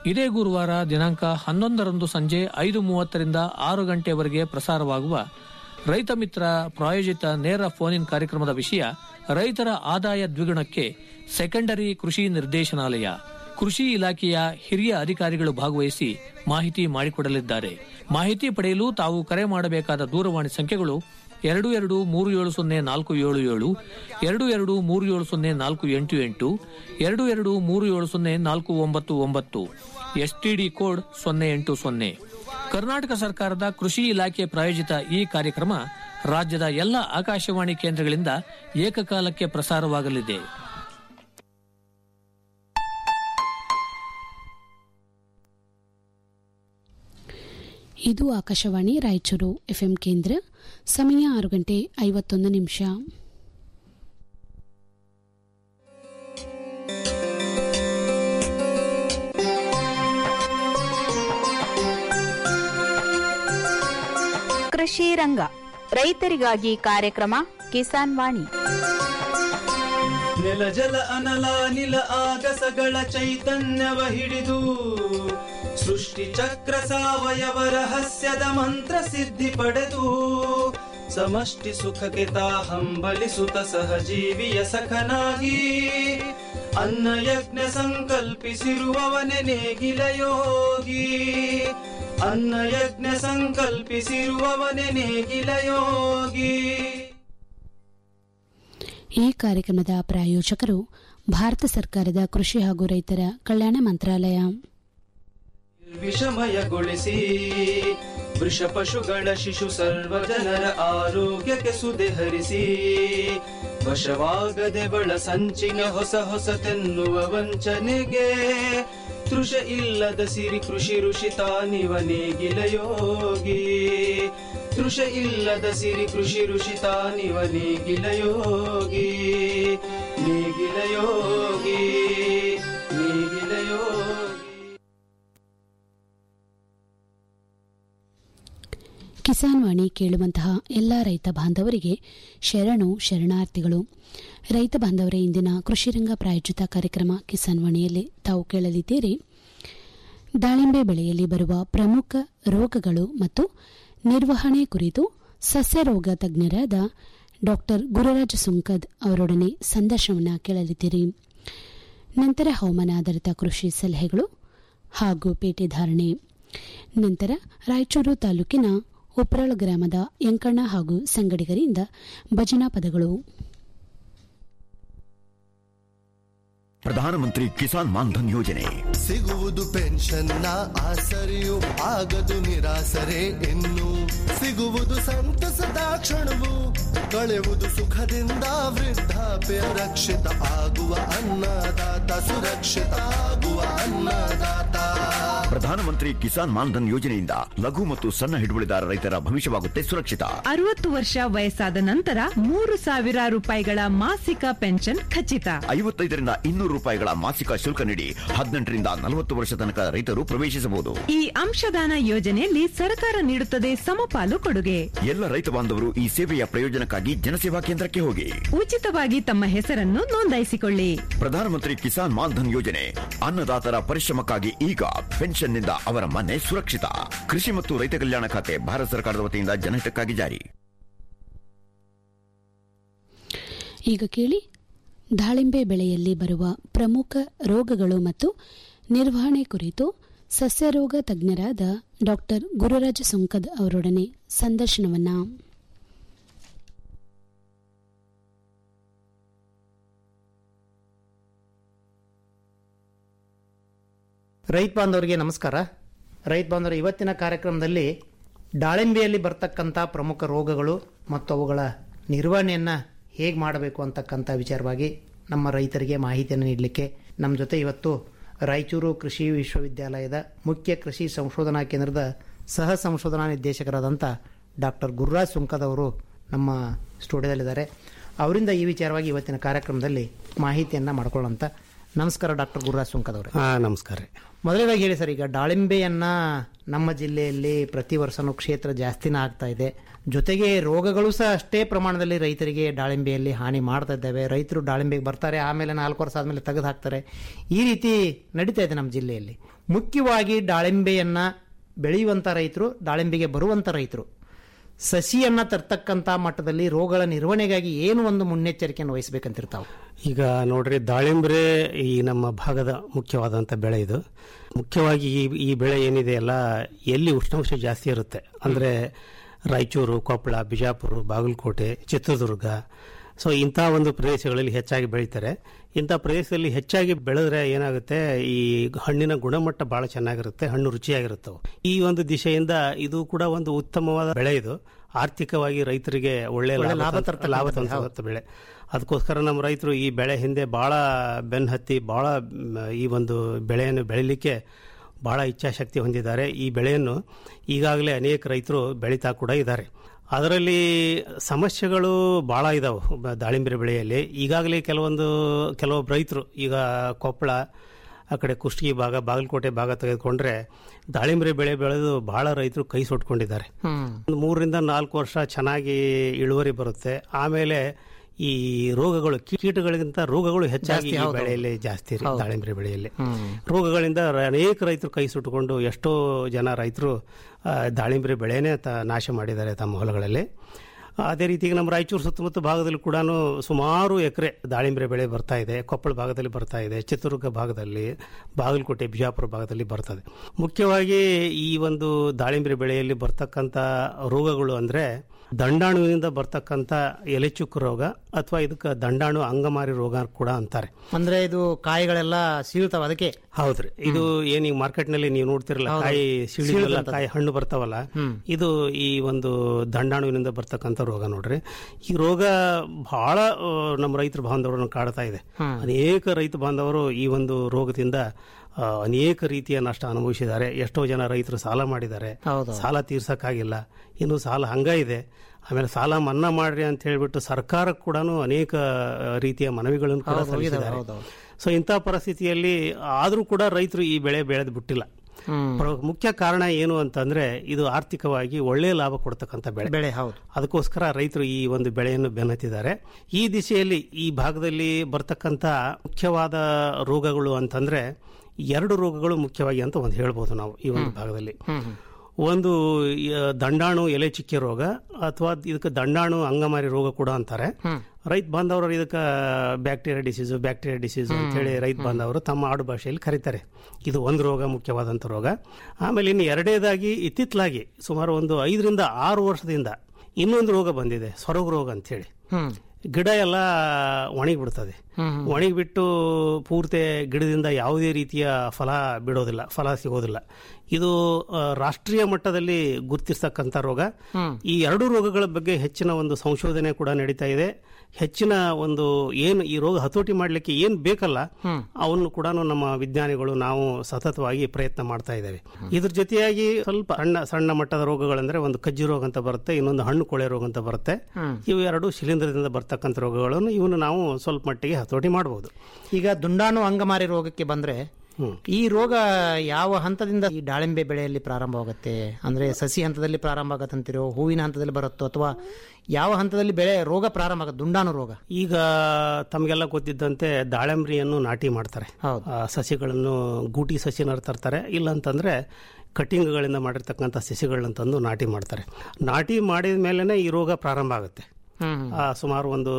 ಇದೇ ಗುರುವಾರ ದಿನಾಂಕ ಹನ್ನೊಂದರಂದು ಸಂಜೆ ಐದು ಮೂವತ್ತರಿಂದ ಆರು ಗಂಟೆವರೆಗೆ ಪ್ರಸಾರವಾಗುವ ರೈತ ಮಿತ್ರ ಪ್ರಾಯೋಜಿತ ನೇರ ಫೋನ್ ಇನ್ ಕಾರ್ಯಕ್ರಮದ ವಿಷಯ ರೈತರ ಆದಾಯ ದ್ವಿಗುಣಕ್ಕೆ ಸೆಕೆಂಡರಿ ಕೃಷಿ ನಿರ್ದೇಶನಾಲಯ ಕೃಷಿ ಇಲಾಖೆಯ ಹಿರಿಯ ಅಧಿಕಾರಿಗಳು ಭಾಗವಹಿಸಿ ಮಾಹಿತಿ ಮಾಡಿಕೊಡಲಿದ್ದಾರೆ ಮಾಹಿತಿ ಪಡೆಯಲು ತಾವು ಕರೆ ಮಾಡಬೇಕಾದ ದೂರವಾಣಿ ಸಂಖ್ಯೆಗಳು ಎರಡು ಎರಡು ಮೂರು ಏಳು ಸೊನ್ನೆ ನಾಲ್ಕು ಏಳು ಏಳು ಎರಡು ಎರಡು ಮೂರು ಏಳು ಸೊನ್ನೆ ನಾಲ್ಕು ಎಂಟು ಎಂಟು ಎರಡು ಎರಡು ಮೂರು ಏಳು ಸೊನ್ನೆ ನಾಲ್ಕು ಒಂಬತ್ತು ಒಂಬತ್ತು ಎಸ್ಟಿಡಿ ಕೋಡ್ ಸೊನ್ನೆ ಎಂಟು ಸೊನ್ನೆ ಕರ್ನಾಟಕ ಸರ್ಕಾರದ ಕೃಷಿ ಇಲಾಖೆ ಪ್ರಾಯೋಜಿತ ಈ ಕಾರ್ಯಕ್ರಮ ರಾಜ್ಯದ ಎಲ್ಲ ಆಕಾಶವಾಣಿ ಕೇಂದ್ರಗಳಿಂದ ಏಕಕಾಲಕ್ಕೆ ಪ್ರಸಾರವಾಗಲಿದೆ ಇದು ಆಕಾಶವಾಣಿ ರಾಯಚೂರು ಎಫ್ಎಂ ಕೇಂದ್ರ ಸಮಯ ಆರು ಗಂಟೆ ಐವತ್ತೊಂದು ನಿಮಿಷ ಕೃಷಿ ರಂಗ ರೈತರಿಗಾಗಿ ಕಾರ್ಯಕ್ರಮ ಕಿಸಾನ್ ವಾಣಿ ನೆಲ ಜಲ ಅನಲ ನಿಲ ಆಗಸಗಳ ಚೈತನ್ಯವ ಹಿಡಿದು ಸೃಷ್ಟಿ ಚಕ್ರ ಸಾವಯವ ರಹಸ್ಯದ ಮಂತ್ರ ಸಿದ್ಧಿ ಪಡೆದು ಸಮಷ್ಟಿ ಸುಖಕ್ಕೆ ತಾ ಹಂಬಲಿಸುತ್ತ ಸಹಜೀವಿಯ ಸಖನಾಗಿ ಅನ್ನ ಯಜ್ಞ ಸಂಕಲ್ಪಿಸಿರುವವನೆ ನೇಗಿಲ ಯೋಗಿ ಅನ್ನ ಯಜ್ಞ ಸಂಕಲ್ಪಿಸಿರುವವನೆ ನೇಗಿಲ ಯೋಗಿ ಈ ಕಾರ್ಯಕ್ರಮದ ಪ್ರಾಯೋಜಕರು ಭಾರತ ಸರ್ಕಾರದ ಕೃಷಿ ಹಾಗೂ ರೈತರ ಕಲ್ಯಾಣ ಮಂತ್ರಾಲಯ ವಿಷಮಯಗೊಳಿಸಿ ವೃಷ ಪಶುಗಳ ಶಿಶು ಸರ್ವ ಜನರ ಆರೋಗ್ಯಕ್ಕೆ ಸುದೆ ಹರಿಸಿ ವಶವಾಗದೆ ಬಳ ಸಂಚಿನ ಹೊಸ ಹೊಸತೆನ್ನುವ ವಂಚನೆಗೆ ತೃಷ ಇಲ್ಲದ ಸಿರಿ ಕೃಷಿ ಋಷಿ ತಾನಿವ ನೇಗಿಲ ಯೋಗಿ ತೃಷ ಇಲ್ಲದ ಸಿರಿ ಕೃಷಿ ಋಷಿ ತಾನಿವ ನೇಗಿಲ ಯೋಗಿ ನೇಗಿಲ ಯೋಗಿ ನೇಗಿಲ ಯೋಗಿ ಕಿಸಾನ್ ವಾಣಿ ಕೇಳುವಂತಹ ಎಲ್ಲ ರೈತ ಬಾಂಧವರಿಗೆ ಶರಣು ಶರಣಾರ್ಥಿಗಳು ರೈತ ಬಾಂಧವರೇ ಇಂದಿನ ಕೃಷಿರಂಗ ಪ್ರಾಯೋಜಿತ ಕಾರ್ಯಕ್ರಮ ಕಿಸಾನ್ ವಾಣಿಯಲ್ಲಿ ತಾವು ಕೇಳಲಿದ್ದೀರಿ ದಾಳಿಂಬೆ ಬೆಳೆಯಲ್ಲಿ ಬರುವ ಪ್ರಮುಖ ರೋಗಗಳು ಮತ್ತು ನಿರ್ವಹಣೆ ಕುರಿತು ಸಸ್ಯ ರೋಗ ತಜ್ಞರಾದ ಡಾಕ್ಟರ್ ಗುರುರಾಜ ಸುಂಕದ್ ಅವರೊಡನೆ ಸಂದರ್ಶನವನ್ನು ಕೇಳಲಿದ್ದೀರಿ ನಂತರ ಹವಾಮಾನ ಆಧಾರಿತ ಕೃಷಿ ಸಲಹೆಗಳು ಹಾಗೂ ಪೇಟೆ ಧಾರಣೆ ನಂತರ ರಾಯಚೂರು ತಾಲೂಕಿನ ಉಪ್ರಾಳ ಗ್ರಾಮದ ಯಂಕಣ್ಣ ಹಾಗೂ ಸಂಗಡಿಗರಿಂದ ಭಜನಾ ಪದಗಳು ಪ್ರಧಾನಮಂತ್ರಿ ಕಿಸಾನ್ ಮಾನ್ಧನ್ ಯೋಜನೆ ಸಿಗುವುದು ಪೆನ್ಷನ್ನ ಆಸರೆಯು ಆಗದು ನಿರಾಸರೆ ಇನ್ನು ಸಿಗುವುದು ಸಂತಸದ ಕ್ಷಣವು ಕಳೆಯುವುದು ಸುಖದಿಂದ ವೃದ್ಧಾಪ್ಯ ರಕ್ಷಿತ ಆಗುವ ಅನ್ನದಾತ ಸುರಕ್ಷಿತ ಆಗುವ ಅನ್ನದಾತ ಪ್ರಧಾನಮಂತ್ರಿ ಕಿಸಾನ್ ಮಾನ್ಧನ್ ಯೋಜನೆಯಿಂದ ಲಘು ಮತ್ತು ಸಣ್ಣ ಹಿಡುವಳಿದಾರ ರೈತರ ಭವಿಷ್ಯವಾಗುತ್ತೆ ಸುರಕ್ಷಿತ ಅರವತ್ತು ವರ್ಷ ವಯಸ್ಸಾದ ನಂತರ ಮೂರು ಸಾವಿರ ರೂಪಾಯಿಗಳ ಮಾಸಿಕ ಪೆನ್ಷನ್ ಖಚಿತ ಐವತ್ತೈದರಿಂದ ಇನ್ನೂರು ರೂಪಾಯಿಗಳ ಮಾಸಿಕ ಶುಲ್ಕ ನೀಡಿ ಹದಿನೆಂಟರಿಂದ ನಲವತ್ತು ವರ್ಷ ತನಕ ರೈತರು ಪ್ರವೇಶಿಸಬಹುದು ಈ ಅಂಶದಾನ ಯೋಜನೆಯಲ್ಲಿ ಸರ್ಕಾರ ನೀಡುತ್ತದೆ ಸಮಪಾಲು ಕೊಡುಗೆ ಎಲ್ಲ ರೈತ ಬಾಂಧವರು ಈ ಸೇವೆಯ ಪ್ರಯೋಜನಕ್ಕಾಗಿ ಜನಸೇವಾ ಕೇಂದ್ರಕ್ಕೆ ಹೋಗಿ ಉಚಿತವಾಗಿ ತಮ್ಮ ಹೆಸರನ್ನು ನೋಂದಾಯಿಸಿಕೊಳ್ಳಿ ಪ್ರಧಾನಮಂತ್ರಿ ಕಿಸಾನ್ ಮಾನ್ಧನ್ ಯೋಜನೆ ಅನ್ನದಾತರ ಪರಿಶ್ರಮಕ್ಕಾಗಿ ಈಗ ಪೆನ್ಷನ್ನಿಂದ ಅವರ ಮನೆ ಸುರಕ್ಷಿತ ಕೃಷಿ ಮತ್ತು ರೈತ ಕಲ್ಯಾಣ ಖಾತೆ ಭಾರತ ಸರ್ಕಾರದ ವತಿಯಿಂದ ಜನಹಿತಕ್ಕಾಗಿ ಜಾರಿ ಈಗ ಕೇಳಿ ದಾಳಿಂಬೆ ಬೆಳೆಯಲ್ಲಿ ಬರುವ ಪ್ರಮುಖ ರೋಗಗಳು ಮತ್ತು ನಿರ್ವಹಣೆ ಕುರಿತು ಸಸ್ಯರೋಗ ತಜ್ಞರಾದ ಡಾಕ್ಟರ್ ಗುರುರಾಜ ಸುಂಕದ್ ಅವರೊಡನೆ ಸಂದರ್ಶನವನ್ನ ರೈತ ಬಾಂಧವರಿಗೆ ನಮಸ್ಕಾರ ರೈತ ಬಾಂಧವರು ಇವತ್ತಿನ ಕಾರ್ಯಕ್ರಮದಲ್ಲಿ ದಾಳಿಂಬೆಯಲ್ಲಿ ಬರ್ತಕ್ಕಂಥ ಪ್ರಮುಖ ರೋಗಗಳು ಮತ್ತು ಅವುಗಳ ನಿರ್ವಹಣೆಯನ್ನು ಹೇಗೆ ಮಾಡಬೇಕು ಅಂತಕ್ಕಂಥ ವಿಚಾರವಾಗಿ ನಮ್ಮ ರೈತರಿಗೆ ಮಾಹಿತಿಯನ್ನು ನೀಡಲಿಕ್ಕೆ ನಮ್ಮ ಜೊತೆ ಇವತ್ತು ರಾಯಚೂರು ಕೃಷಿ ವಿಶ್ವವಿದ್ಯಾಲಯದ ಮುಖ್ಯ ಕೃಷಿ ಸಂಶೋಧನಾ ಕೇಂದ್ರದ ಸಹ ಸಂಶೋಧನಾ ನಿರ್ದೇಶಕರಾದಂಥ ಡಾಕ್ಟರ್ ಗುರುರಾಜ್ ಸುಂಕದ್ ಅವರು ನಮ್ಮ ಸ್ಟುಡಿಯೋದಲ್ಲಿದ್ದಾರೆ ಅವರಿಂದ ಈ ವಿಚಾರವಾಗಿ ಇವತ್ತಿನ ಕಾರ್ಯಕ್ರಮದಲ್ಲಿ ಮಾಹಿತಿಯನ್ನು ಮಾಡ್ಕೊಳ್ಳೋಂಥ ನಮಸ್ಕಾರ ಡಾಕ್ಟರ್ ಗುರುರಾಜ್ ಸುಂಕದ್ ಅವರೇ ಹಾಂ ನಮಸ್ಕಾರ ರೀ ಮೊದಲನೇದಾಗಿ ಹೇಳಿ ಸರ್ ಈಗ ದಾಳಿಂಬೆಯನ್ನ ನಮ್ಮ ಜಿಲ್ಲೆಯಲ್ಲಿ ಪ್ರತಿ ವರ್ಷನೂ ಕ್ಷೇತ್ರ ಜಾಸ್ತಿನ ಆಗ್ತಾ ಇದೆ ಜೊತೆಗೆ ರೋಗಗಳು ಸಹ ಅಷ್ಟೇ ಪ್ರಮಾಣದಲ್ಲಿ ರೈತರಿಗೆ ದಾಳಿಂಬೆಯಲ್ಲಿ ಹಾನಿ ಮಾಡ್ತಾ ಇದ್ದಾವೆ ರೈತರು ದಾಳಿಂಬೆಗೆ ಬರ್ತಾರೆ ಆಮೇಲೆ ನಾಲ್ಕು ವರ್ಷ ಆದಮೇಲೆ ತೆಗೆದು ಹಾಕ್ತಾರೆ ಈ ರೀತಿ ನಡೀತಾ ಇದೆ ನಮ್ಮ ಜಿಲ್ಲೆಯಲ್ಲಿ ಮುಖ್ಯವಾಗಿ ದಾಳಿಂಬೆಯನ್ನ ಬೆಳೆಯುವಂತ ರೈತರು ದಾಳಿಂಬೆಗೆ ಬರುವಂತ ರೈತರು ಸಸಿಯನ್ನ ತರ್ತಕ್ಕಂತ ಮಟ್ಟದಲ್ಲಿ ರೋಗಗಳ ನಿರ್ವಹಣೆಗಾಗಿ ಏನು ಒಂದು ಮುನ್ನೆಚ್ಚರಿಕೆಯನ್ನು ವಹಿಸಬೇಕಂತಿರ್ತಾವೆ ಈಗ ನೋಡ್ರಿ ದಾಳಿಂಬ್ರೆ ಈ ನಮ್ಮ ಭಾಗದ ಮುಖ್ಯವಾದಂಥ ಬೆಳೆ ಇದು ಮುಖ್ಯವಾಗಿ ಈ ಈ ಬೆಳೆ ಏನಿದೆ ಅಲ್ಲ ಎಲ್ಲಿ ಉಷ್ಣಾಂಶ ಜಾಸ್ತಿ ಇರುತ್ತೆ ಅಂದರೆ ರಾಯಚೂರು ಕೊಪ್ಪಳ ಬಿಜಾಪುರ ಬಾಗಲಕೋಟೆ ಚಿತ್ರದುರ್ಗ ಸೊ ಇಂಥ ಒಂದು ಪ್ರದೇಶಗಳಲ್ಲಿ ಹೆಚ್ಚಾಗಿ ಬೆಳೀತಾರೆ ಇಂಥ ಪ್ರದೇಶದಲ್ಲಿ ಹೆಚ್ಚಾಗಿ ಬೆಳೆದ್ರೆ ಏನಾಗುತ್ತೆ ಈ ಹಣ್ಣಿನ ಗುಣಮಟ್ಟ ಬಹಳ ಚೆನ್ನಾಗಿರುತ್ತೆ ಹಣ್ಣು ರುಚಿಯಾಗಿರುತ್ತವೆ ಈ ಒಂದು ದಿಶೆಯಿಂದ ಇದು ಕೂಡ ಒಂದು ಉತ್ತಮವಾದ ಬೆಳೆ ಇದು ಆರ್ಥಿಕವಾಗಿ ರೈತರಿಗೆ ಒಳ್ಳೆ ಒಳ್ಳೆ ಲಾಭ ಲಾಭ ತಂದ್- ತರ್ತಕ್ಕಂಥದ್ದು, ಲಾಭ ತಂದು ಬೆಳೆ ಅದಕ್ಕೋಸ್ಕರ ನಮ್ಮ ರೈತರು ಈ ಬೆಳೆ ಹಿಂದೆ ಬಹಳ ಬೆನ್ನು ಹತ್ತಿ ಬಹಳ ಮ್, ಈ ಒಂದು ಬೆಳೆಯನ್ನು ಬೆಳಿಲಿಕ್ಕೆ ಬಹಳ ಇಚ್ಛಾಶಕ್ತಿ ಹೊಂದಿದ್ದಾರೆ ಈ ಬೆಳೆಯನ್ನು ಈಗಾಗಲೇ ಅನೇಕ ರೈತರು ಬೆಳೀತಾ ಕೂಡ ಇದ್ದಾರೆ ಅದರಲ್ಲಿ ಸಮಸ್ಯೆಗಳು ಬಹಳ ಇದಾವೆ ಬ- ದಾಳಿಂಬೆ ಬೆಳೆಯಲ್ಲಿ ಈಗಾಗಲೇ ಕೆಲವೊಂದು ಕೆಲವೊಬ್ಬ ರೈತರು ಈಗ ಕೊಪ್ಪಳ ಆ ಕಡೆ ಕುಷ್ಟಗಿ ಭಾಗ ಬಾಗಲಕೋಟೆ ಭಾಗ ತೆಗೆದುಕೊಂಡ್ರೆ ದಾಳಿಂಬೆ ಬೆಳೆ ಬೆಳೆದು ಬಹಳ ರೈತರು ಕೈ ಸುಟ್ಕೊಂಡಿದ್ದಾರೆ ಒಂದು ಮೂರರಿಂದ ನಾಲ್ಕು ವರ್ಷ ಚೆನ್ನಾಗಿ ಇಳುವರಿ ಬರುತ್ತೆ ಆಮೇಲೆ ಈ ರೋಗಗಳು ಕೀಟಗಳಿಗಿಂತ ರೋಗಗಳು ಹೆಚ್ಚಾಗಿ ಈ ಬೆಳೆಯಲ್ಲಿ ಜಾಸ್ತಿ ರೀ, ದಾಳಿಂಬೆ ಬೆಳೆಯಲ್ಲಿ ರೋಗಗಳಿಂದ ರ- ಅನೇಕ ರೈತರು ಕೈ ಸುಟ್ಟುಕೊಂಡು ಎಷ್ಟೋ ಜನ ರೈತರು ಆ, ದಾಳಿಂಬೆ ಬೆಳೆನೇ ತ ನಾಶ ಮಾಡಿದ್ದಾರೆ ತಮ್ಮ ಹೊಲಗಳಲ್ಲಿ ಅದೇ ರೀತಿ ಈಗ ನಮ್ಮ ರಾಯಚೂರು ಸುತ್ತಮುತ್ತ ಭಾಗದಲ್ಲಿ ಕೂಡ ಸುಮಾರು ಎಕರೆ ದಾಳಿಂಬೆ ಬೆಳೆ ಬರ್ತಾ ಇದೆ ಕೊಪ್ಪಳ ಭಾಗದಲ್ಲಿ ಬರ್ತಾ ಇದೆ ಚಿತ್ರದುರ್ಗ ಭಾಗದಲ್ಲಿ ಬಾಗಲಕೋಟೆ ಬಿಜಾಪುರ ಭಾಗದಲ್ಲಿ ಬರ್ತದೆ ಮುಖ್ಯವಾಗಿ ಈ ಒಂದು ದಾಳಿಂಬೆ ಬೆಳೆಯಲ್ಲಿ ಬರ್ತಕ್ಕಂಥ ರೋಗಗಳು ಅಂದರೆ ದಂಡಾಣುವಿನಿಂದ ಬರ್ತಕ್ಕಂಥ ಎಲೆಚುಕ್ಕು ರೋಗ ಅಥವಾ ಇದಕ್ಕೆ ದಂಡಾಣು ಅಂಗಮಾರಿ ರೋಗ ಕೂಡ ಅಂತಾರೆ ಅಂದ್ರೆ ಇದು ಕಾಯಿಗಳೆಲ್ಲ ಸೀಳ್ತಾವ ಅದಕ್ಕೆ ಹೌದ್ರಿ ಇದು ಏನೀಗ ಮಾರ್ಕೆಟ್ ನಲ್ಲಿ ನೀವು ನೋಡ್ತಿರಲ್ಲ ಕಾಯಿ ಸಿಳಿದಲ್ಲ ಕಾಯಿ ಹಣ್ಣು ಬರ್ತಾವಲ್ಲ ಇದು ಈ ಒಂದು ದಂಡಾಣುವಿನಿಂದ ಬರ್ತಕ್ಕಂಥ ರೋಗ ನೋಡ್ರಿ ಈ ರೋಗ ಬಹಳ ಆ, ನಮ್ಮ ರೈತರ ಬಾಂಧವರನ್ನು ಕಾಡ್ತಾ ಇದೆ ಅನೇಕ ರೈತ ಬಾಂಧವರು ಈ ಒಂದು ರೋಗದಿಂದ ಆ, ಅನೇಕ ರೀತಿಯ ನಷ್ಟ ಅನುಭವಿಸಿದ್ದಾರೆ ಎಷ್ಟೋ ಜನ ರೈತರು ಸಾಲ ಮಾಡಿದ್ದಾರೆ ಹೌದು. ಸಾಲ ತೀರ್ಸಕ್ಕಾಗಿಲ್ಲ ಇನ್ನು ಸಾಲ ಹಂಗ ಇದೆ ಆಮೇಲೆ ಸಾಲ ಮನ್ನಾ ಮಾಡ್ರಿ ಅಂತ ಹೇಳ್ಬಿಟ್ಟು ಸರ್ಕಾರಕ್ಕೆ ಕೂಡ ಅನೇಕ ಆ, ರೀತಿಯ ಮನವಿಗಳನ್ನು ಕೂಡ ಸಲ್ಲಿಸಿದ್ದಾರೆ ಸೊ ಇಂಥ ಪರಿಸ್ಥಿತಿಯಲ್ಲಿ ಆದರೂ ಕೂಡ ರೈತರು ಈ ಬೆಳೆ ಬೆಳೆದು ಬಿಟ್ಟಿಲ್ಲ ಪ್ರ- ಮುಖ್ಯ ಕಾರಣ ಏನು ಅಂತಂದ್ರೆ ಇದು ಆರ್ಥಿಕವಾಗಿ ಒಳ್ಳೆಯ ಲಾಭ ಕೊಡ್ತಕ್ಕಂಥ ಬೆಳೆ ಬೆಳೆ ಹೌದು ಅದಕ್ಕೋಸ್ಕರ ರೈತರು ಈ ಒಂದು ಬೆಳೆಯನ್ನು ಬೆನ್ನತ್ತಿದ್ದಾರೆ ಈ ದಿಶೆಯಲ್ಲಿ ಈ ಭಾಗದಲ್ಲಿ ಬರ್ತಕ್ಕಂಥ ಮುಖ್ಯವಾದ ರೋಗಗಳು ಅಂತಂದ್ರೆ ಎರಡು ರೋಗಗಳು ಮುಖ್ಯವಾಗಿ ಅಂತ ಒಂದು ಹೇಳ್ಬೋದು ನಾವು ಈ ಒಂದು ಭಾಗದಲ್ಲಿ ಒಂದು ಆ, ದಂಡಾಣು ಎಲೆ ಚಿಕ್ಕೆ ರೋಗ ಅಥವಾ ಇದಕ್ಕೆ ದಂಡಾಣು ಅಂಗಮಾರಿ ರೋಗ ಕೂಡ ಅಂತಾರೆ ರೈತ ಬಾಂಧವರು ಇದಕ್ಕೆ ಬ್ಯಾಕ್ಟೀರಿಯಾ ಡಿಸೀಸು ಬ್ಯಾಕ್ಟೀರಿಯಾ ಡಿಸೀಸು ಅಂತೇಳಿ ರೈತ ಬಾಂಧವರು ತಮ್ಮ ಆಡು ಭಾಷೆಯಲ್ಲಿ ಕರೀತಾರೆ ಇದು ಒಂದು ರೋಗ ಮುಖ್ಯವಾದಂಥ ರೋಗ ಆಮೇಲೆ ಇನ್ನು ಎರಡನೇದಾಗಿ ಇತ್ತಿತ್ತಲಾಗಿ ಸುಮಾರು ಒಂದು ಐದರಿಂದ ಆರು ವರ್ಷದಿಂದ ಇನ್ನೊಂದು ರೋಗ ಬಂದಿದೆ ಸೊರಗು ರೋಗ ಅಂತೇಳಿ ಗಿಡ ಎಲ್ಲ ಒಣಗಿಬಿಡ್ತದೆ ಒಣಗಿಬಿಟ್ಟು ಪೂರ್ತಿ ಗಿಡದಿಂದ ಯಾವುದೇ ರೀತಿಯ ಫಲ ಬಿಡೋದಿಲ್ಲ ಫಲ ಸಿಗೋದಿಲ್ಲ ಇದು ಆ, ರಾಷ್ಟ್ರೀಯ ಮಟ್ಟದಲ್ಲಿ ಗುರುತಿಸ್ತಕ್ಕಂಥ ರೋಗ ಈ ಎರಡು ರೋಗಗಳ ಬಗ್ಗೆ ಹೆಚ್ಚಿನ ಒಂದು ಸಂಶೋಧನೆ ಕೂಡ ನಡೀತಾ ಇದೆ ಹೆಚ್ಚಿನ ಒಂದು ಏನು ಈ ರೋಗ ಹತೋಟಿ ಮಾಡಲಿಕ್ಕೆ ಏನು ಬೇಕಲ್ಲ ಅವನ್ನು ಕೂಡ ನಮ್ಮ ವಿಜ್ಞಾನಿಗಳು ನಾವು ಸತತವಾಗಿ ಪ್ರಯತ್ನ ಮಾಡ್ತಾ ಇದ್ದೇವೆ ಇದ್ರ ಜೊತೆಯಾಗಿ ಸ್ವಲ್ಪ ಸಣ್ಣ ಸಣ್ಣ ಮಟ್ಟದ ರೋಗಗಳಂದ್ರೆ ಒಂದು ಕಜ್ಜಿ ರೋಗ ಅಂತ ಬರುತ್ತೆ ಇನ್ನೊಂದು ಹಣ್ಣು ಕೊಳೆ ರೋಗ ಅಂತ ಬರುತ್ತೆ ಇವು ಎರಡು ಶಿಲೀಂಧ್ರದಿಂದ ಬರ್ತಕ್ಕಂಥ ರೋಗಗಳನ್ನು ಇವನು ನಾವು ಸ್ವಲ್ಪ ಮಟ್ಟಿಗೆ ಹತೋಟಿ ಮಾಡಬಹುದು ಈಗ ದುಂಡಾಣು ಅಂಗಮಾರಿ ರೋಗಕ್ಕೆ ಬಂದ್ರೆ ಈ ರೋಗ ಯಾವ ಹಂತದಿಂದ ಈ ದಾಳಿಂಬೆ ಬೆಳೆಯಲ್ಲಿ ಪ್ರಾರಂಭವಾಗುತ್ತೆ ಅಂದ್ರೆ ಸಸಿ ಹಂತದಲ್ಲಿ ಪ್ರಾರಂಭ ಆಗತ್ತಂತಿರೋ ಹೂವಿನ ಹಂತದಲ್ಲಿ ಬರುತ್ತೋ ಅಥವಾ ಯಾವ ಹಂತದಲ್ಲಿ ಬೆಳೆ ರೋಗ ಪ್ರಾರಂಭ ಆಗುತ್ತೆ ದುಂಡಾಣು ರೋಗ ಈಗ ತಮಗೆಲ್ಲ ಗೊತ್ತಿದ್ದಂತೆ ದಾಳಂಬ್ರಿಯನ್ನು ನಾಟಿ ಮಾಡ್ತಾರೆ ಹೌದು. ಆ, ಸಸಿಗಳನ್ನು ಗೂಟಿ ಸಸಿನ ತರ್ತಾರೆ ಇಲ್ಲಂತಂದ್ರೆ ಕಟ್ಟಿಂಗ್ಗಳಿಂದ ಮಾಡಿರ್ತಕ್ಕಂಥ ಸಸಿಗಳನ್ನ ತಂದು ನಾಟಿ ಮಾಡ್ತಾರೆ ನಾಟಿ ಮಾಡಿದ ಮೇಲೆನೆ ಈ ರೋಗ ಪ್ರಾರಂಭ ಆಗುತ್ತೆ ಆ, ಸುಮಾರು ಒಂದು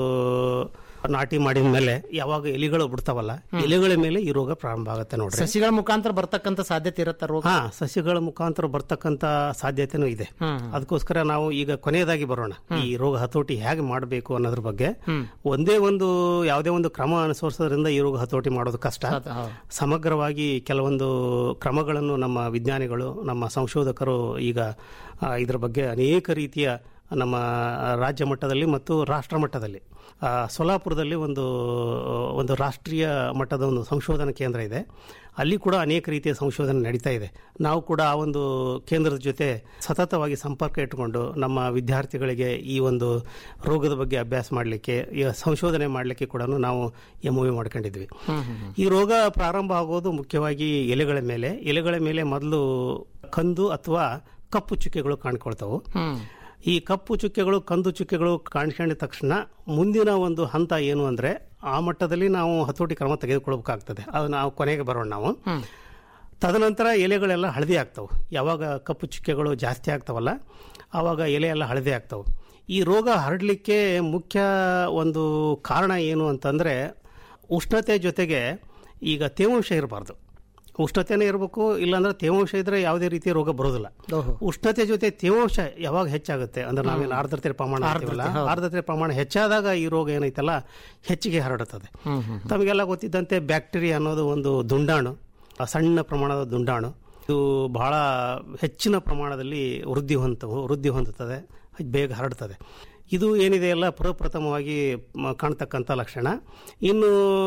ನಾಟಿ ಮಾಡಿದ ಮೇಲೆ ಯಾವಾಗ ಎಲಿಗಳು ಬಿಡ್ತಾವಲ್ಲ ಎಲೆಗಳ ಮೇಲೆ ಈ ರೋಗ ಪ್ರಾರಂಭ ಆಗುತ್ತೆ ನೋಡ್ರಿ ಸಸಿಗಳ ಮುಖಾಂತರ ಬರ್ತಕ್ಕಂಥ ಸಾಧ್ಯತೆ ಇರುತ್ತೆ ರೋಗ ಹಾ ಸಸ್ಯಗಳ ಮುಖಾಂತರ ಬರ್ತಕ್ಕಂತ ಸಾಧ್ಯತೆನೂ ಇದೆ ಅದಕ್ಕೋಸ್ಕರ ನಾವು ಈಗ ಕೊನೆಯದಾಗಿ ಬರೋಣ ಈ ರೋಗ ಹತೋಟಿ ಹೇಗೆ ಮಾಡಬೇಕು ಅನ್ನೋದ್ರ ಬಗ್ಗೆ ಒಂದೇ ಒಂದು ಯಾವುದೇ ಒಂದು ಕ್ರಮ ಅನುಸರಿಸೋದ್ರಿಂದ ಈ ರೋಗ ಹತೋಟಿ ಮಾಡೋದು ಕಷ್ಟ ಸಮಗ್ರವಾಗಿ ಕೆಲವೊಂದು ಕ್ರಮಗಳನ್ನು ನಮ್ಮ ವಿಜ್ಞಾನಿಗಳು ನಮ್ಮ ಸಂಶೋಧಕರು ಈಗ ಆ, ಇದರ ಬಗ್ಗೆ ಅನೇಕ ರೀತಿಯ ನಮ್ಮ ರಾಜ್ಯ ಮಟ್ಟದಲ್ಲಿ ಮತ್ತು ರಾಷ್ಟ್ರ ಮಟ್ಟದಲ್ಲಿ ಆ, ಸೊಲಾಪುರದಲ್ಲಿ ಒಂದು ಒಂದು ರಾಷ್ಟ್ರೀಯ ಮಟ್ಟದ ಒಂದು ಸಂಶೋಧನಾ ಕೇಂದ್ರ ಇದೆ ಅಲ್ಲಿ ಕೂಡ ಅನೇಕ ರೀತಿಯ ಸಂಶೋಧನೆ ನಡೀತಾ ಇದೆ ನಾವು ಕೂಡ ಆ ಒಂದು ಕೇಂದ್ರದ ಜೊತೆ ಸತತವಾಗಿ ಸಂಪರ್ಕ ಇಟ್ಟುಕೊಂಡು ನಮ್ಮ ವಿದ್ಯಾರ್ಥಿಗಳಿಗೆ ಈ ಒಂದು ರೋಗದ ಬಗ್ಗೆ ಅಭ್ಯಾಸ ಮಾಡಲಿಕ್ಕೆ ಈ ಸಂಶೋಧನೆ ಮಾಡಲಿಕ್ಕೆ ಕೂಡ ನಾವು ಎಂ ಒ ಮಾಡ್ಕೊಂಡಿದ್ವಿ ಈ ರೋಗ ಪ್ರಾರಂಭ ಆಗೋದು ಮುಖ್ಯವಾಗಿ ಎಲೆಗಳ ಮೇಲೆ ಎಲೆಗಳ ಮೇಲೆ ಮೊದಲು ಕಂದು ಅಥವಾ ಕಪ್ಪು ಚುಕ್ಕೆಗಳು ಕಾಣ್ಕೊಳ್ತಾವು ಈ ಕಪ್ಪು ಚುಕ್ಕೆಗಳು ಕಂದು ಚುಕ್ಕೆಗಳು ಕಾಣಿಸ್ಕೊಂಡಿದ ತಕ್ಷಣ ಮುಂದಿನ ಒಂದು ಹಂತ ಏನು ಅಂದ್ರೆ ಆ ಮಟ್ಟದಲ್ಲಿ ನಾವು ಹತೋಟಿ ಕ್ರಮ ತೆಗೆದುಕೊಳ್ಬೇಕಾಗ್ತದೆ ಅದು ನಾವು ಕೊನೆಗೆ ಬರೋಣ ನಾವು ತದನಂತರ ಎಲೆಗಳೆಲ್ಲ ಹಳದಿ ಆಗ್ತವೆ ಯಾವಾಗ ಕಪ್ಪು ಚುಕ್ಕೆಗಳು ಜಾಸ್ತಿ ಆಗ್ತಾವಲ್ಲ ಆವಾಗ ಎಲೆ ಎಲ್ಲ ಹಳದಿ ಆಗ್ತವೆ ಈ ರೋಗ ಹರಡಲಿಕ್ಕೆ ಮುಖ್ಯ ಒಂದು ಕಾರಣ ಏನು ಅಂತಂದರೆ ಉಷ್ಣತೆ ಜೊತೆಗೆ ಈಗ ತೇವಾಂಶ ಇರಬಾರ್ದು ಉಷ್ಣತೆನೇ ಇರಬೇಕು ಇಲ್ಲಾಂದ್ರೆ ತೇವಾಂಶ ಇದ್ರೆ ಯಾವುದೇ ರೀತಿಯ ರೋಗ ಬರೋದಿಲ್ಲ ಉಷ್ಣತೆ ಜೊತೆ ತೇವಾಂಶ ಯಾವಾಗ ಹೆಚ್ಚಾಗುತ್ತೆ ಅಂದ್ರೆ ನಾವೇನು ಆರ್ದ್ರತೆ ಪ್ರಮಾಣ ಅಂತೀವಲ್ಲ, ಆರ್ದ್ರತೆ ಪ್ರಮಾಣ ಹೆಚ್ಚಾದಾಗ ಈ ರೋಗ ಏನೈತಲ್ಲ ಹೆಚ್ಚಿಗೆ ಹರಡುತ್ತದೆ ತಮಗೆಲ್ಲ ಗೊತ್ತಿದ್ದಂತೆ ಬ್ಯಾಕ್ಟೀರಿಯಾ ಅನ್ನೋದು ಒಂದು ದುಂಡಾಣು ಆ ಸಣ್ಣ ಪ್ರಮಾಣದ ದುಂಡಾಣು ಇದು ಬಹಳ ಹೆಚ್ಚಿನ ಪ್ರಮಾಣದಲ್ಲಿ ವೃದ್ಧಿ ಹೊಂದ ವೃದ್ಧಿ ಹೊಂದುತ್ತದೆ ಬೇಗ ಹರಡ್ತದೆ ಇದು ಏನಿದೆ ಎಲ್ಲ ಪ್ರಪ್ರಥಮವಾಗಿ ಮ- ಕಾಣ್ತಕ್ಕಂಥ ಲಕ್ಷಣ ಇನ್ನು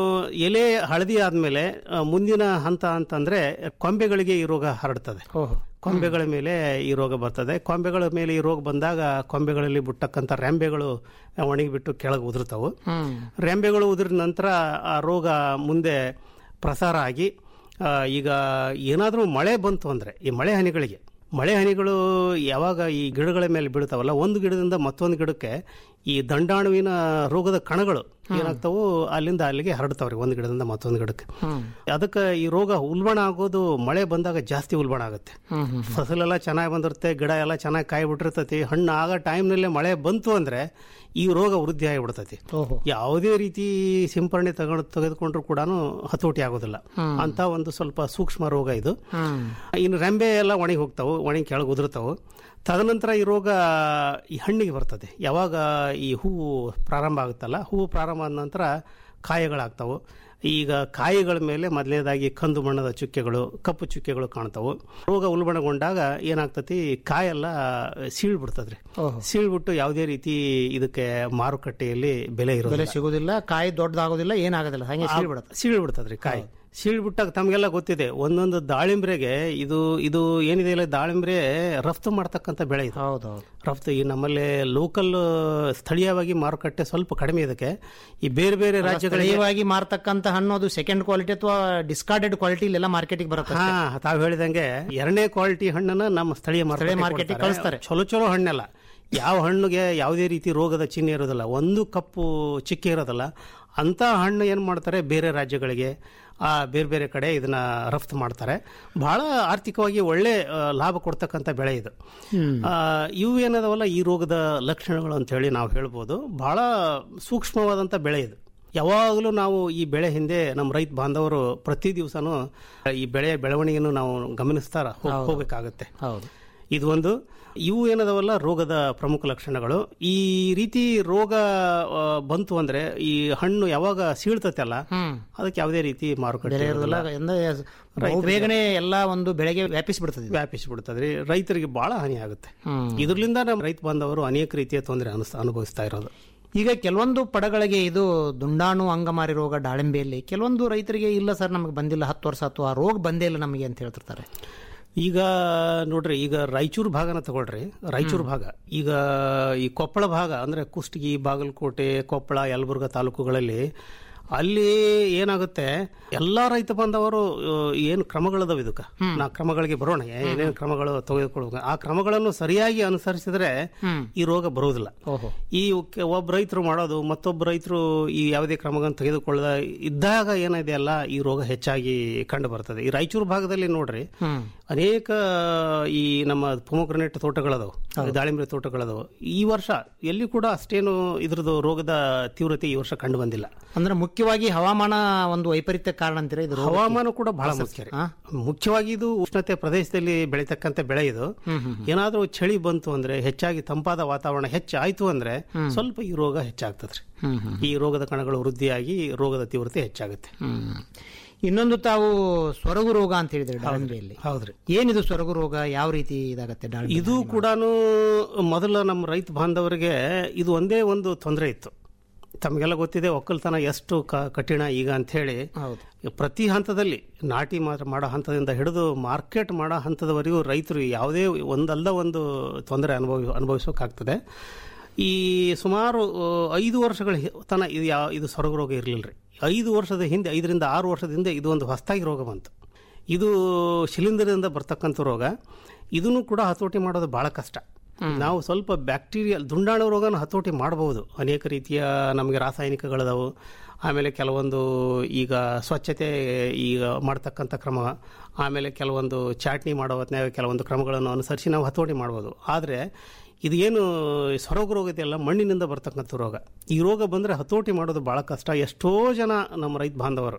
ಎಲೆ ಹಳದಿ ಆದಮೇಲೆ ಮುಂದಿನ ಹಂತ ಅಂತಂದ್ರೆ ಕೊಂಬೆಗಳಿಗೆ ಈ ರೋಗ ಹರಡ್ತದೆ ಕೊಂಬೆಗಳ ಮೇಲೆ ಈ ರೋಗ ಬರ್ತದೆ ಕೊಂಬೆಗಳ ಮೇಲೆ ಈ ರೋಗ ಬಂದಾಗ ಕೊಂಬೆಗಳಲ್ಲಿ ಬಿಟ್ಟಕ್ಕಂಥ ರೆಂಬೆಗಳು ಒಣಗಿಬಿಟ್ಟು ಕೆಳಗೆ ಉದುರ್ತಾವು ರೆಂಬೆಗಳು ಉದುರಿದ ನಂತರ ಆ ರೋಗ ಮುಂದೆ ಪ್ರಸಾರ ಆಗಿ ಆ, ಈಗ ಏನಾದರೂ ಮಳೆ ಬಂತು ಅಂದರೆ ಈ ಮಳೆ ಹನಿಗಳಿಗೆ ಮಳೆ ಹನಿಗಳು ಯಾವಾಗ ಈ ಗಿಡಗಳ ಮೇಲೆ ಬೀಳ್ತಾವಲ್ಲ ಒಂದು ಗಿಡದಿಂದ ಮತ್ತೊಂದು ಗಿಡಕ್ಕೆ ಈ ದಂಡಾಣುವಿನ ರೋಗದ ಕಣಗಳು ಏನಾಗ್ತಾವು ಅಲ್ಲಿಂದ ಅಲ್ಲಿಗೆ ಹರಡ್ತಾವ್ರಿ ಒಂದು ಗಿಡದಿಂದ ಮತ್ತೊಂದು ಗಿಡಕ್ಕೆ ಅದಕ್ಕೆ ಈ ರೋಗ ಉಲ್ಬಣ ಆಗೋದು ಮಳೆ ಬಂದಾಗ ಜಾಸ್ತಿ ಉಲ್ಬಣ ಆಗುತ್ತೆ ಫಸಲೆಲ್ಲ ಚೆನ್ನಾಗಿ ಬಂದಿರುತ್ತೆ ಗಿಡ ಎಲ್ಲ ಚೆನ್ನಾಗಿ ಕಾಯಿ ಬಿಟ್ಟಿರ್ತೈತಿ ಹಣ್ಣು ಆಗ ಟೈಮ್ನಲ್ಲೇ ಮಳೆ ಬಂತು ಅಂದ್ರೆ ಈ ರೋಗ ವೃದ್ಧಿ ಆಗಿಬಿಡ್ತೈತಿ ಯಾವುದೇ ರೀತಿ ಸಿಂಪರಣೆ ತಗೊಂಡು ತೆಗೆದುಕೊಂಡ್ರು ಕೂಡ ಹತೋಟಿ ಆಗೋದಿಲ್ಲ ಅಂತ ಒಂದು ಸ್ವಲ್ಪ ಸೂಕ್ಷ್ಮ ರೋಗ ಇದು ಇನ್ನು ರೆಂಬೆ ಎಲ್ಲ ಒಣಗಿ ಹೋಗ್ತಾವು ಒಣಗಿ ಕೆಳಗೆ ಉದುರ್ತಾವು ತದನಂತರ ಈ ರೋಗ ಈ ಹಣ್ಣಿಗೆ ಬರ್ತದೆ ಯಾವಾಗ ಈ ಹೂವು ಪ್ರಾರಂಭ ಆಗುತ್ತಲ್ಲ ಹೂವು ಪ್ರಾರಂಭ ಆದ ನಂತರ ಕಾಯಿಗಳಾಗ್ತಾವು ಈಗ ಕಾಯಿಗಳ ಮೇಲೆ ಮೊದಲನೇದಾಗಿ ಕಂದು ಬಣ್ಣದ ಚುಕ್ಕೆಗಳು ಕಪ್ಪು ಚುಕ್ಕೆಗಳು ಕಾಣ್ತಾವು ರೋಗ ಉಲ್ಬಣಗೊಂಡಾಗ ಏನಾಗ್ತತಿ ಕಾಯೆಲ್ಲ ಸೀಳ್ಬಿಡ್ತದ್ರಿ ಸೀಳ್ಬಿಟ್ಟು ಯಾವುದೇ ರೀತಿ ಇದಕ್ಕೆ ಮಾರುಕಟ್ಟೆಯಲ್ಲಿ ಬೆಲೆ ಬೆಲೆ ಇರೋದಿಲ್ಲ ಸಿಗೋದಿಲ್ಲ ಕಾಯಿ ದೊಡ್ಡದಾಗೋದಿಲ್ಲ ಏನಾಗೋದಿಲ್ಲ ಹಾಗೆ ಸೀಳ್ಬಿಡುತ್ತೆ ಸೀಳ್ಬಿಡ್ತದ್ರಿ ಕಾಯಿ ಸೀಳ್ಬಿಟ್ಟಾಗ ತಮಗೆಲ್ಲ ಗೊತ್ತಿದೆ ಒಂದೊಂದು ದಾಳಿಂಬ್ರೆಗೆ ಇದು ಇದು ಏನಿದೆ ಇಲ್ಲ ದಾಳಿಂಬ್ರೆ ರಫ್ತು ಮಾಡ್ತಕ್ಕಂಥ ಬೆಳೆ ಇದು ಹೌದೌದು ರಫ್ತು ಈ ನಮ್ಮಲ್ಲಿ ಲೋಕಲ್ ಸ್ಥಳೀಯವಾಗಿ ಮಾರುಕಟ್ಟೆ ಸ್ವಲ್ಪ ಕಡಿಮೆ ಇದಕ್ಕೆ ಈ ಬೇರೆ ಬೇರೆ ರಾಜ್ಯಗಳಿಗೆ ಸ್ಥಳೀಯವಾಗಿ ಮಾರ್ತಕ್ಕಂಥ ಹಣ್ಣು ಅದು ಸೆಕೆಂಡ್ ಕ್ವಾಲಿಟಿ ಅಥವಾ ಡಿಸ್ಕಾರ್ಡೆಡ್ ಕ್ವಾಲಿಟಿ ಇಲ್ಲೆಲ್ಲ ಮಾರ್ಕೆಟಿಗೆ ಬರುತ್ತೆ ಹಾ ತಾವ್ ಹೇಳಿದಂಗೆ ಎರಡನೇ ಕ್ವಾಲಿಟಿ ಹಣ್ಣನ್ನ ನಮ್ಮ ಸ್ಥಳೀಯ ಸ್ಥಳೀಯ ಮಾರ್ಕೆಟ್ ಮಾರ್ಕೆಟಿಗೆ ಕಳಿಸ್ತಾರೆ. ಚಲೋ ಚಲೋ ಹಣ್ಣೆಲ್ಲ ಯಾವ ಹಣ್ಣಿಗೆ ಯಾವುದೇ ರೀತಿ ರೋಗದ ಚಿಹ್ನೆ ಇರೋದಿಲ್ಲ ಒಂದು ಕಪ್ಪು ಚಿಕ್ಕೆ ಇರೋದಿಲ್ಲ ಅಂತ ಹಣ್ಣು ಏನು ಮಾಡ್ತಾರೆ ಬೇರೆ ರಾಜ್ಯಗಳಿಗೆ ಆ ಬೇರೆ ಬೇರೆ ಕಡೆ ಇದನ್ನ ರಫ್ತು ಮಾಡ್ತಾರೆ ಬಹಳ ಆರ್ಥಿಕವಾಗಿ ಒಳ್ಳೆ ಆ, ಲಾಭ ಕೊಡ್ತಕ್ಕಂಥ ಬೆಳೆ ಇದು ಆ, ಇವು ಏನದವಲ್ಲ ಈ ರೋಗದ ಲಕ್ಷಣಗಳು ಅಂತ ಹೇಳಿ ನಾವು ಹೇಳ್ಬೋದು ಬಹಳ ಸೂಕ್ಷ್ಮವಾದಂಥ ಬೆಳೆ ಇದು ಯಾವಾಗಲೂ ನಾವು ಈ ಬೆಳೆ ಹಿಂದೆ ನಮ್ಮ ರೈತ ಬಾಂಧವರು ಪ್ರತಿ ದಿವಸನೂ ಈ ಬೆಳೆಯ ಬೆಳವಣಿಗೆಯನ್ನು ನಾವು ಗಮನಿಸ್ತಾ ಹೋಗ್- ಹೋಗ್ಬೇಕಾಗತ್ತೆ ಹೌದು ಇದು ಒಂದು ಇವು ಏನದವಲ್ಲ ರೋಗದ ಪ್ರಮುಖ ಲಕ್ಷಣಗಳು ಈ ರೀತಿ ರೋಗ ಆ, ಬಂತು ಅಂದ್ರೆ ಈ ಹಣ್ಣು ಯಾವಾಗ ಸೀಳ್ತತಲ್ಲ ಅದಕ್ಕೆ ಯಾವುದೇ ರೀತಿ ಮಾರುಕಟ್ಟೆ ಬೆಲೆ ಇರೋದಿಲ್ಲ. ಇರೋದಿಲ್ಲ ಅಂದ್ರೆ ಬಹು ಬೇಗನೆ ಎಲ್ಲ ಒಂದು ಬೆಳೆಗೆ ವ್ಯಾಪಿಸ್ಬಿಡ್ತದೆ ಇದು. ವ್ಯಾಪಿಸಿಬಿಡ್ತದ್ರಿ ರೈತರಿಗೆ ಬಹಳ ಹಾನಿ ಆಗುತ್ತೆ ಇದರಿಂದ ನಮ್ಮ ರೈತ ಬಾಂಧವರು ಅನೇಕ ರೀತಿಯ ತೊಂದರೆ ಅನುಸ್ ಅನುಭವಿಸ್ತಾ ಇರೋದು ಈಗ ಕೆಲವೊಂದು ಪಡಗಳಿಗೆ ಇದು ದುಂಡಾಣು ಅಂಗಮಾರಿ ರೋಗ ದಾಳಿಂಬೆಯಲ್ಲಿ ಕೆಲವೊಂದು ರೈತರಿಗೆ ಇಲ್ಲ ಸರ್ ನಮಗೆ ಬಂದಿಲ್ಲ ಹತ್ತು ವರ್ಷ ಅಥವಾ ಆ ರೋಗ ಬಂದೇ ಇಲ್ಲ ನಮಗೆ ಅಂತ ಹೇಳ್ತಿರ್ತಾರೆ ಈಗ ನೋಡ್ರಿ ಈಗ ರಾಯಚೂರು ಭಾಗನ ತಗೊಳ್ರಿ ರಾಯಚೂರು ಭಾಗ ಈಗ ಈ ಕೊಪ್ಪಳ ಭಾಗ ಅಂದ್ರೆ ಕುಷ್ಟಗಿ ಬಾಗಲಕೋಟೆ ಕೊಪ್ಪಳ ಯಲಬುರ್ಗ ತಾಲೂಕುಗಳಲ್ಲಿ ಅಲ್ಲಿ ಏನಾಗುತ್ತೆ ಎಲ್ಲಾ ರೈತ ಬಾಂಧವರು ಆ, ಏನು ಕ್ರಮಗಳದಾವ ಇದಕ್ಕ ನಾ ಕ್ರಮಗಳಿಗೆ ಬರೋಣ ಏನೇನು ಕ್ರಮಗಳು ತೆಗೆದುಕೊಳ್ಳುವ ಆ ಕ್ರಮಗಳನ್ನು ಸರಿಯಾಗಿ ಅನುಸರಿಸಿದ್ರೆ ಈ ರೋಗ ಬರುವುದಿಲ್ಲ ಈ ಕೆ- ಒಬ್ಬ ರೈತರು ಮಾಡೋದು ಮತ್ತೊಬ್ಬ ರೈತರು ಈ ಯಾವುದೇ ಕ್ರಮಗಳನ್ನು ತೆಗೆದುಕೊಳ್ಳದ ಇದ್ದಾಗ ಏನಿದೆ ಅಲ್ಲ ಈ ರೋಗ ಹೆಚ್ಚಾಗಿ ಕಂಡು ಬರ್ತದೆ ಈ ರಾಯಚೂರು ಭಾಗದಲ್ಲಿ ನೋಡ್ರಿ ಅನೇಕ ಈ ನಮ್ಮ ಪೊಮೊಗ್ರನೇಟ್ ತೋಟಗಳದವು ದಾಳಿಂಬೆ ತೋಟಗಳದವು ಈ ವರ್ಷ ಎಲ್ಲಿ ಕೂಡ ಅಷ್ಟೇನು ಇದ್ರದ್ದು ರೋಗದ ತೀವ್ರತೆ ಈ ವರ್ಷ ಕಂಡು ಬಂದಿಲ್ಲ ಅಂದ್ರೆ ಮುಖ್ಯವಾಗಿ ಹವಾಮಾನ ಒಂದು ವೈಪರೀತ್ಯ ಕಾರಣ ಅಂತೀರಾ ಇದು ರೋಗಕ್ಕೆ? ಹವಾಮಾನ ಕೂಡ ಬಹಳ ಮುಖ್ಯ ರೀ. ಮುಖ್ಯವಾಗಿ ಇದು ಉಷ್ಣತೆ ಪ್ರದೇಶದಲ್ಲಿ ಬೆಳೀತಕ್ಕಂಥ ಬೆಳೆ ಇದು ಏನಾದ್ರೂ ಚಳಿ ಬಂತು ಅಂದ್ರೆ ಹೆಚ್ಚಾಗಿ ತಂಪಾದ ವಾತಾವರಣ ಹೆಚ್ಚಾಯ್ತು ಅಂದ್ರೆ ಸ್ವಲ್ಪ ಈ ರೋಗ ಹೆಚ್ಚಾಗ್ತದ್ರಿ ಈ ರೋಗದ ಕಣಗಳು ವೃದ್ಧಿಯಾಗಿ ರೋಗದ ತೀವ್ರತೆ ಹೆಚ್ಚಾಗುತ್ತೆ ಹ್ಮ್. ಇನ್ನೊಂದು ತಾವು ಸೊರಗು ರೋಗ ಅಂತ ಹೇಳಿದ್ರೆ ದಾಳಿಂಬೆಯಲ್ಲಿ ಹೌದ್ರಿ ಏನಿದು ಸೊರಗು ರೋಗ ಯಾವ ರೀತಿ ಇದಾಗತ್ತೆ ದಾಳಿಂಬೆ ಇದು ಕೂಡ ಮೊದಲ ನಮ್ಮ ರೈತ ಬಾಂಧವರಿಗೆ ಇದು ಒಂದೇ ಒಂದು ತೊಂದರೆ ಇತ್ತು ತಮಗೆಲ್ಲ ಗೊತ್ತಿದೆ ಒಕ್ಕಲ್ತನ ಎಷ್ಟು ಕ- ಕಠಿಣ ಈಗ ಅಂತ ಹೇಳಿ ಪ್ರತಿ ಹಂತದಲ್ಲಿ ನಾಟಿ ಮಾತ್ರ ಮಾಡೋ ಹಂತದಿಂದ ಹಿಡಿದು ಮಾರ್ಕೆಟ್ ಮಾಡೋ ಹಂತದವರೆಗೂ ರೈತರು ಯಾವುದೇ ಒಂದಲ್ಲ ಒಂದು ತೊಂದರೆ ಅನುಭವಿ ಅನುಭವಿಸೋಕ್ಕಾಗ್ತದೆ ಈ ಸುಮಾರು ಆ, ಐದು ವರ್ಷಗಳ ಹಿ- ತನ ಇದು ಯಾವ ಇದು ಸೊರಗು ರೋಗ ಇರಲಿಲ್ಲ ರೀ ಐದು ವರ್ಷದ ಹಿಂದೆ ಐದರಿಂದ ಆರು ವರ್ಷದ ಹಿಂದೆ ಇದು ಒಂದು ಹೊಸದಾಗಿ ರೋಗ ಬಂತು ಇದು ಶಿಲೀಂಧ್ರದಿಂದ ಬರ್ತಕ್ಕಂಥ ರೋಗ ಇದನ್ನು ಕೂಡ ಹತೋಟಿ ಮಾಡೋದು ಬಹಳ ಕಷ್ಟ ನಾವು ಸ್ವಲ್ಪ ಬ್ಯಾಕ್ಟೀರಿಯಲ್ ದುಂಡಾಣು ರೋಗನ ಹತೋಟಿ ಮಾಡಬಹುದು ಅನೇಕ ರೀತಿಯ ನಮಗೆ ರಾಸಾಯನಿಕಗಳದಾವು ಆಮೇಲೆ ಕೆಲವೊಂದು ಈಗ ಸ್ವಚ್ಛತೆ ಈಗ ಮಾಡ್ತಕ್ಕಂಥ ಕ್ರಮ ಆಮೇಲೆ ಕೆಲವೊಂದು ಚಾಟ್ನಿ ಮಾಡೋ ಹೊತ್ನ್ಯಾಗ ಕೆಲವೊಂದು ಕ್ರಮಗಳನ್ನು ಅನುಸರಿಸಿ ನಾವು ಹತೋಟಿ ಮಾಡ್ಬೋದು ಆದರೆ ಇದು ಏನು ಸೊರಗು ರೋಗ ಇದೆಯಲ್ಲ ಮಣ್ಣಿನಿಂದ ಬರ್ತಕ್ಕಂಥ ರೋಗ ಈ ರೋಗ ಬಂದರೆ ಹತೋಟಿ ಮಾಡೋದು ಭಾಳ ಕಷ್ಟ ಎಷ್ಟೋ ಜನ ನಮ್ಮ ರೈತ ಬಾಂಧವರು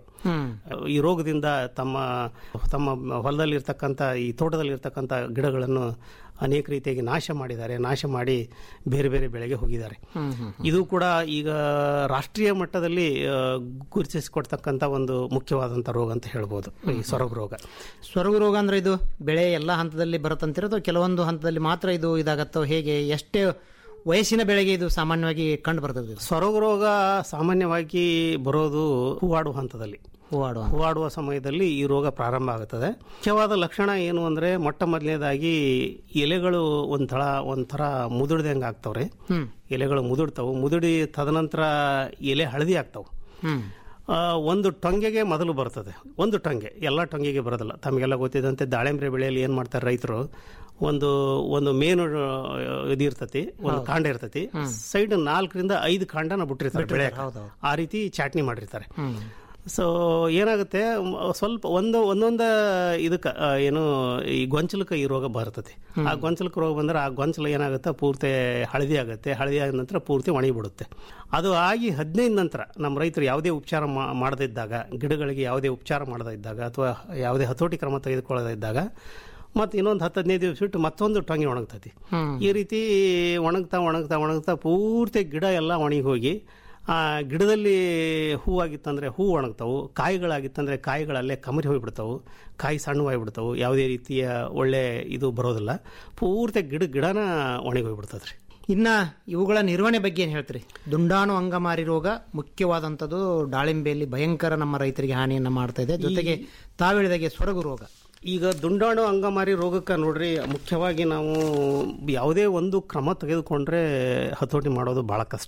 ಈ ರೋಗದಿಂದ ತಮ್ಮ ತಮ್ಮ ಹೊಲದಲ್ಲಿರ್ತಕ್ಕಂಥ ಈ ತೋಟದಲ್ಲಿರ್ತಕ್ಕಂಥ ಗಿಡಗಳನ್ನು ಅನೇಕ ರೀತಿಯಾಗಿ ನಾಶ ಮಾಡಿದ್ದಾರೆ ನಾಶ ಮಾಡಿ ಬೇರೆ ಬೇರೆ ಬೆಳೆಗೆ ಹೋಗಿದ್ದಾರೆ ಇದು ಕೂಡ ಈಗ ರಾಷ್ಟ್ರೀಯ ಮಟ್ಟದಲ್ಲಿ ಆ, ಗುರುತಿಸಿಕೊಡ್ತಕ್ಕಂಥ ಒಂದು ಮುಖ್ಯವಾದಂಥ ರೋಗ ಅಂತ ಹೇಳ್ಬೋದು ಈ ಸೊರಗು ರೋಗ ಸ್ವರ್ಗ ರೋಗ ಅಂದ್ರೆ ಇದು ಬೆಳೆ ಎಲ್ಲ ಹಂತದಲ್ಲಿ ಬರುತ್ತಂತೀರ ಅಥವಾ ಕೆಲವೊಂದು ಹಂತದಲ್ಲಿ ಮಾತ್ರ ಇದು ಇದಾಗತ್ತೋ ಹೇಗೆ ಎಷ್ಟೇ ವಯಸ್ಸಿನ ಬೆಳೆಗೆ ಇದು ಸಾಮಾನ್ಯವಾಗಿ ಕಂಡು ಬರ್ತದೆ ಇದು? ಸೊರಗು ರೋಗ ಸಾಮಾನ್ಯವಾಗಿ ಬರೋದು ಹೂವಾಡುವ ಹಂತದಲ್ಲಿ ಹೂವಾಡುವ ಹೂವಾಡುವ ಸಮಯದಲ್ಲಿ ಈ ರೋಗ ಪ್ರಾರಂಭ ಆಗುತ್ತದೆ ಮುಖ್ಯವಾದ ಲಕ್ಷಣ ಏನು ಅಂದರೆ ಮೊಟ್ಟ ಮೊದಲನೇದಾಗಿ ಎಲೆಗಳು ಒಂಥರ ಒಂಥರ ಮುದುಡ್ದಂಗೆ ಆಗ್ತಾವ್ರಿ ಎಲೆಗಳು ಮುದುಡ್ತಾವು ಮುದುಡಿ ತದನಂತರ ಎಲೆ ಹಳದಿ ಆಗ್ತಾವು ಹ್ಮ್ ಆ, ಒಂದು ಟೊಂಗೆಗೆ ಮೊದಲು ಬರ್ತದೆ ಒಂದು ಟೊಂಗೆ ಎಲ್ಲ ಟೊಂಗೆಗೆ ಬರೋದಿಲ್ಲ ತಮಗೆಲ್ಲ ಗೊತ್ತಿದ್ದಂತೆ ದಾಳಿಂಬ್ರೆ ಬೆಳೆಯಲ್ಲಿ ಏನು ಮಾಡ್ತಾರೆ ರೈತರು ಒಂದು ಒಂದು ಮೇನು ಇದು ಇರ್ತತಿ ಒಂದು ಕಾಂಡ ಇರ್ತತಿ ಸೈಡ್ ನಾಲ್ಕರಿಂದ ಐದು ಕಾಂಡನ ಬಿಟ್ಟಿರ್ತಾರೆ ಬೆಳೆ ಆ ರೀತಿ ಚಾಟ್ನಿ ಮಾಡಿರ್ತಾರೆ ಸೊ ಏನಾಗುತ್ತೆ ಮ್, ಸ್ವಲ್ಪ ಒಂದು ಒಂದೊಂದು ಇದಕ್ಕೆ ಆ, ಏನು ಈ ಗೊಂಚಲಕ್ಕೆ ಈ ರೋಗ ಬರ್ತದೆ ಆ ಗೊಂಚಲಕ್ಕೆ ರೋಗ ಬಂದ್ರೆ ಆ ಗೊಂಚಲು ಏನಾಗುತ್ತೆ ಪೂರ್ತಿ ಹಳದಿ ಆಗುತ್ತೆ ಹಳದಿ ಆದ ನಂತರ ಪೂರ್ತಿ ಒಣಗಿಬಿಡುತ್ತೆ ಅದು ಆಗಿ ಹದಿನೈದು ನಂತರ ನಮ್ಮ ರೈತರು ಯಾವುದೇ ಉಪಚಾರ ಮಾ- ಮಾಡದೇ ಇದ್ದಾಗ ಗಿಡಗಳಿಗೆ ಯಾವುದೇ ಉಪಚಾರ ಮಾಡದೇ ಇದ್ದಾಗ ಅಥವಾ ಯಾವುದೇ ಹತೋಟಿ ಕ್ರಮ ತೆಗೆದುಕೊಳ್ಳದೇ ಇದ್ದಾಗ ಮತ್ತು ಇನ್ನೊಂದು ಹತ್ತು ಹದಿನೈದು ದಿವಸ ಬಿಟ್ಟು ಮತ್ತೊಂದು ಟೊಂಗಿ ಒಣಗ್ತತಿ ಈ ರೀತಿ ಒಣಗ್ತಾ ಒಣಗ್ತಾ ಒಣಗ್ತಾ ಪೂರ್ತಿ ಗಿಡ ಎಲ್ಲ ಒಣಗಿ ಹೋಗಿ ಆ ಗಿಡದಲ್ಲಿ ಹೂವಾಗಿತ್ತಂದ್ರೆ ಹೂ ಒಣಗ್ತಾವು ಕಾಯಿಗಳಾಗಿತ್ತಂದ್ರೆ ಕಾಯಿಗಳಲ್ಲೇ ಕಮರಿ ಹೋಗಿಬಿಡ್ತಾವು ಕಾಯಿ ಸಣ್ಣವಾಗಿಬಿಡ್ತಾವು ಯಾವುದೇ ರೀತಿಯ ಒಳ್ಳೆ ಇದು ಬರೋದಿಲ್ಲ ಪೂರ್ತಿ ಗಿಡ ಗಿಡನ ಒಣಗಿ ಹೋಗ್ಬಿಡ್ತದ್ರಿ ಇನ್ನ ಇವುಗಳ ನಿರ್ವಹಣೆ ಬಗ್ಗೆ ಏನ್ ಹೇಳ್ತೀರಿ ದುಂಡಾಣು ಅಂಗಮಾರಿ ರೋಗ ಮುಖ್ಯವಾದಂಥದ್ದು ದಾಳಿಂಬೆಯಲ್ಲಿ ಭಯಂಕರ ನಮ್ಮ ರೈತರಿಗೆ ಹಾನಿಯನ್ನ ಮಾಡ್ತಾ ಇದೆ ಜೊತೆಗೆ ತಾವಿಳಿದಾಗೆ ಸ್ವರಗು ರೋಗ ಈಗ ದುಂಡಾಣು ಅಂಗಮಾರಿ ರೋಗಕ್ಕೆ ನೋಡ್ರಿ ಮುಖ್ಯವಾಗಿ ನಾವು ಯಾವುದೇ ಒಂದು ಕ್ರಮ ತೆಗೆದುಕೊಂಡ್ರೆ ಹತೋಟಿ ಮಾಡೋದು ಬಹಳ ಕಷ್ಟ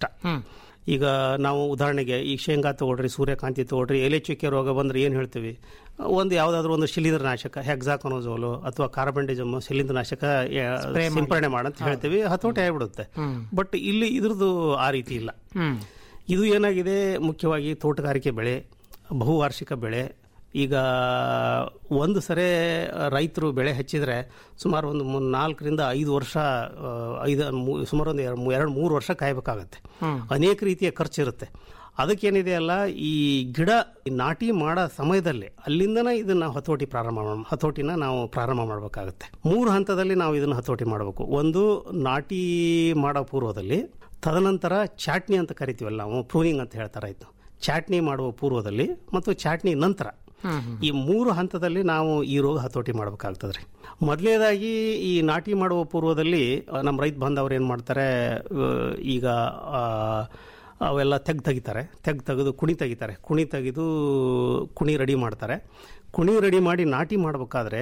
ಈಗ ನಾವು ಉದಾಹರಣೆಗೆ ಈ ಶೇಂಗಾ ತಗೊಳ್ರಿ ಸೂರ್ಯಕಾಂತಿ ತಗೊಳ್ರಿ ಎಲೆ ಚುಕ್ಕೆ ರೋಗ ಬಂದ್ರೆ ಏನು ಹೇಳ್ತೀವಿ ಒಂದು ಯಾವುದಾದ್ರೂ ಒಂದು ಶಿಲೀಂಧ್ರ ನಾಶಕ ಹೆಕ್ಸಾಕೊನೋಜೋಲು ಅಥವಾ ಕಾರ್ಬಂಡಿಜಮ್ ಶಿಲೀಂಧ್ರ ನಾಶಕ ಯಾ- ಸಿಂಪರಣೆ ಮಾಡಂತ ಹೇಳ್ತೀವಿ ಹತೋಟಿ ಆಗಿಬಿಡುತ್ತೆ ಬಟ್ ಇಲ್ಲಿ ಇದ್ರದ್ದು ಆ ರೀತಿ ಇಲ್ಲ ಇದು ಏನಾಗಿದೆ ಮುಖ್ಯವಾಗಿ ತೋಟಗಾರಿಕೆ ಬೆಳೆ ಬಹುವಾರ್ಷಿಕ ಬೆಳೆ ಈಗ ಒಂದು ಸರಿ ರೈತರು ಬೆಳೆ ಹಚ್ಚಿದ್ರೆ ಸುಮಾರು ಒಂದು ಮೂ- ನಾಲ್ಕರಿಂದ ಐದು ವರ್ಷ ಆ, ಐದು ಮೂ- ಸುಮಾರು ಒಂದು ಎರಡು ಎರಡು ಮೂರು ವರ್ಷ ಕಾಯಬೇಕಾಗತ್ತೆ ಅನೇಕ ರೀತಿಯ ಖರ್ಚಿರುತ್ತೆ ಅದಕ್ಕೇನಿದೆ ಅಲ್ಲ ಈ ಗಿಡ ಈ ನಾಟಿ ಮಾಡೋ ಸಮಯದಲ್ಲಿ ಅಲ್ಲಿಂದನೇ ಇದನ್ನ ಹತೋಟಿ ಪ್ರಾರಂಭ ಮಾಡ ಹತೋಟಿನ ನಾವು ಪ್ರಾರಂಭ ಮಾಡಬೇಕಾಗತ್ತೆ ಮೂರು ಹಂತದಲ್ಲಿ ನಾವು ಇದನ್ನ ಹತೋಟಿ ಮಾಡಬೇಕು ಒಂದು ನಾಟಿ ಮಾಡೋ ಪೂರ್ವದಲ್ಲಿ ತದನಂತರ ಚಾಟ್ನಿ ಅಂತ ಕರಿತೀವಲ್ಲ ನಾವು ಪ್ರೂನಿಂಗ್ ಅಂತ ಹೇಳ್ತಾರೆ ಆಯ್ತು ಚಾಟ್ನಿ ಮಾಡುವ ಪೂರ್ವದಲ್ಲಿ ಮತ್ತು ಚಾಟ್ನಿ ನಂತರ ಈ ಮೂರು ಹಂತದಲ್ಲಿ ನಾವು ಈ ರೋಗ ಹತೋಟಿ ಮಾಡಬೇಕಾಗ್ತದ್ರಿ ಮೊದಲನೇದಾಗಿ ಈ ನಾಟಿ ಮಾಡುವ ಪೂರ್ವದಲ್ಲಿ ಆ, ನಮ್ಮ ರೈತ ಬಾಂಧವರು ಏನು ಮಾಡ್ತಾರೆ ಆ, ಈಗ ಆ, ಅವೆಲ್ಲ ತೆಗ್ ತೆಗಿತಾರೆ ತೆಗ್ ತೆಗೆದು ಕುಣಿ ತೆಗಿತಾರೆ ಕುಣಿ ತೆಗೆದು ಕುಣಿ ರೆಡಿ ಮಾಡ್ತಾರೆ ಕುಣಿ ರೆಡಿ ಮಾಡಿ ನಾಟಿ ಮಾಡಬೇಕಾದ್ರೆ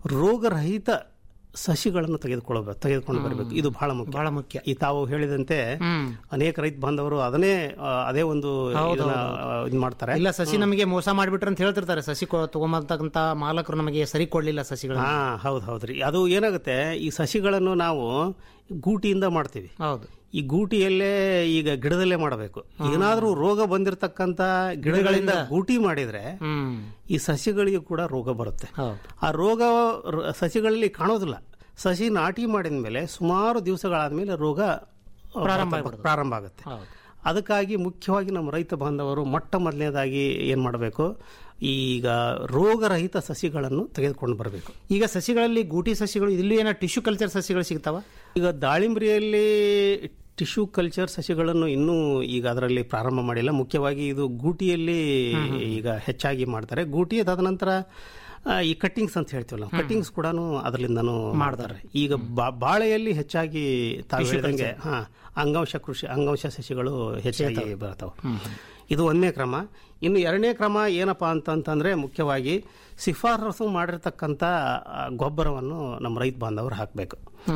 ರೋಗರಹಿತ ಸಸಿಗಳನ್ನು ತೆಗೆದುಕೊಳ್ಳಬೇಕು ತೆಗೆದುಕೊಂಡು ಬರಬೇಕು ಇದು ಬಹಳ ಮುಖ್ಯ ಬಹಳ ಮುಖ್ಯ ಈ ತಾವು ಹೇಳಿದಂತೆ ಅನೇಕ ರೈತ ಬಾಂಧವರು ಅದನ್ನೇ ಆ, ಅದೇ ಒಂದು ಇದನ್ನ, ಆ, ಇದ್ ಮಾಡ್ತಾರೆ ಇಲ್ಲ ಸಸಿ ನಮಗೆ ಮೋಸ ಮಾಡಿಬಿಟ್ರೆ ಅಂತ ಹೇಳ್ತಿರ್ತಾರೆ ಸಸಿ ಕೊ- ತಗೊಂಬರ್ತಕ್ಕಂತ ಮಾಲಕರು ನಮಗೆ ಸರಿ ಕೊಡ್ಲಿಲ್ಲ ಸಸಿಗಳು ಹಾ ಹೌದು ಹೌದ್ರಿ ಅದು ಏನಾಗುತ್ತೆ ಈ ಸಸಿಗಳನ್ನು ನಾವು ಗೂಟಿಯಿಂದ ಮಾಡ್ತೀವಿ ಹೌದು ಈ ಗೂಟಿಯಲ್ಲೇ ಈಗ ಗಿಡದಲ್ಲೇ ಮಾಡಬೇಕು ಏನಾದ್ರೂ ರೋಗ ಬಂದಿರತಕ್ಕಂತ ಗಿಡಗಳಿಂದ ಗೂಟಿ ಮಾಡಿದ್ರೆ ಹ್ಮ್ ಈ ಸಸಿಗಳಿಗೆ ಕೂಡ ರೋಗ ಬರುತ್ತೆ ಹೌದು ಆ ರೋಗ ರ- ಸಸಿಗಳಲ್ಲಿ ಕಾಣೋದಿಲ್ಲ ಸಸಿ ನಾಟಿ ಮಾಡಿದ ಮೇಲೆ ಸುಮಾರು ದಿವಸಗಳಾದ್ಮೇಲೆ ರೋಗ ಆ, ಪ್ರಾರಂಭ ಬರ್ತದೆ, ಆಗ್ಬಿಡುತ್ತೆ. ಪ್ರಾರಂಭ ಆಗುತ್ತೆ ಹೌದು. ಅದಕ್ಕಾಗಿ ಮುಖ್ಯವಾಗಿ ನಮ್ಮ ರೈತ ಬಾಂಧವರು ಮೊಟ್ಟ ಮೊದಲನೇದಾಗಿ ಏನು ಮಾಡಬೇಕು ಈಗ ರೋಗರಹಿತ ಸಸಿಗಳನ್ನು ತೆಗೆದುಕೊಂಡು ಬರಬೇಕು ಈಗ ಸಸಿಗಳಲ್ಲಿ ಗೂಟಿ ಸಸಿಗಳು ಇಲ್ಲಿ ಏನೋ ಟಿಶ್ಯೂ ಕಲ್ಚರ್ ಸಸಿಗಳು ಸಿಗ್ತಾವ ಈಗ ದಾಳಿಂಬ್ರಿಯಲ್ಲಿ ಟಿಶ್ಯೂ ಕಲ್ಚರ್ ಸಸಿಗಳನ್ನು ಇನ್ನೂ ಈಗ ಅದರಲ್ಲಿ ಪ್ರಾರಂಭ ಮಾಡಿಲ್ಲ ಮುಖ್ಯವಾಗಿ ಇದು ಗೂಟಿಯಲ್ಲಿ ಈಗ ಹೆಚ್ಚಾಗಿ ಮಾಡ್ತಾರೆ ಗೂಟಿ ತದನಂತರ ಆ, ಈ ಕಟ್ಟಿಂಗ್ಸ್ ಅಂತ ಹೇಳ್ತೀವಲ್ಲ ಕಟ್ಟಿಂಗ್ಸ್ ಕೂಡ ಅದರಲ್ಲಿಂದನೂ ಮಾಡ್ತಾರೆ ಈಗ ಬಾ- ಬಾಳೆಯಲ್ಲಿ ಹೆಚ್ಚಾಗಿ ತಾವು ಹೇಳಿದಂಗೆ ಹಾ ಅಂಗಾಂಶ ಕೃಷಿ ಅಂಗಾಂಶ ಸಸಿಗಳು ಹೆಚ್ಚಾಗಿ ಬರ್ತಾವೆ ಇದು ಒಂದನೇ ಕ್ರಮ ಇನ್ನು ಎರಡನೇ ಕ್ರಮ ಏನಪ್ಪಾ ಅಂತಂತಂದ್ರೆ ಮುಖ್ಯವಾಗಿ ಶಿಫಾರಸು ಮಾಡಿರ್ತಕ್ಕಂಥ ಆ, ಗೊಬ್ಬರವನ್ನು ನಮ್ಮ ರೈತ ಬಾಂಧವರು ಹಾಕಬೇಕು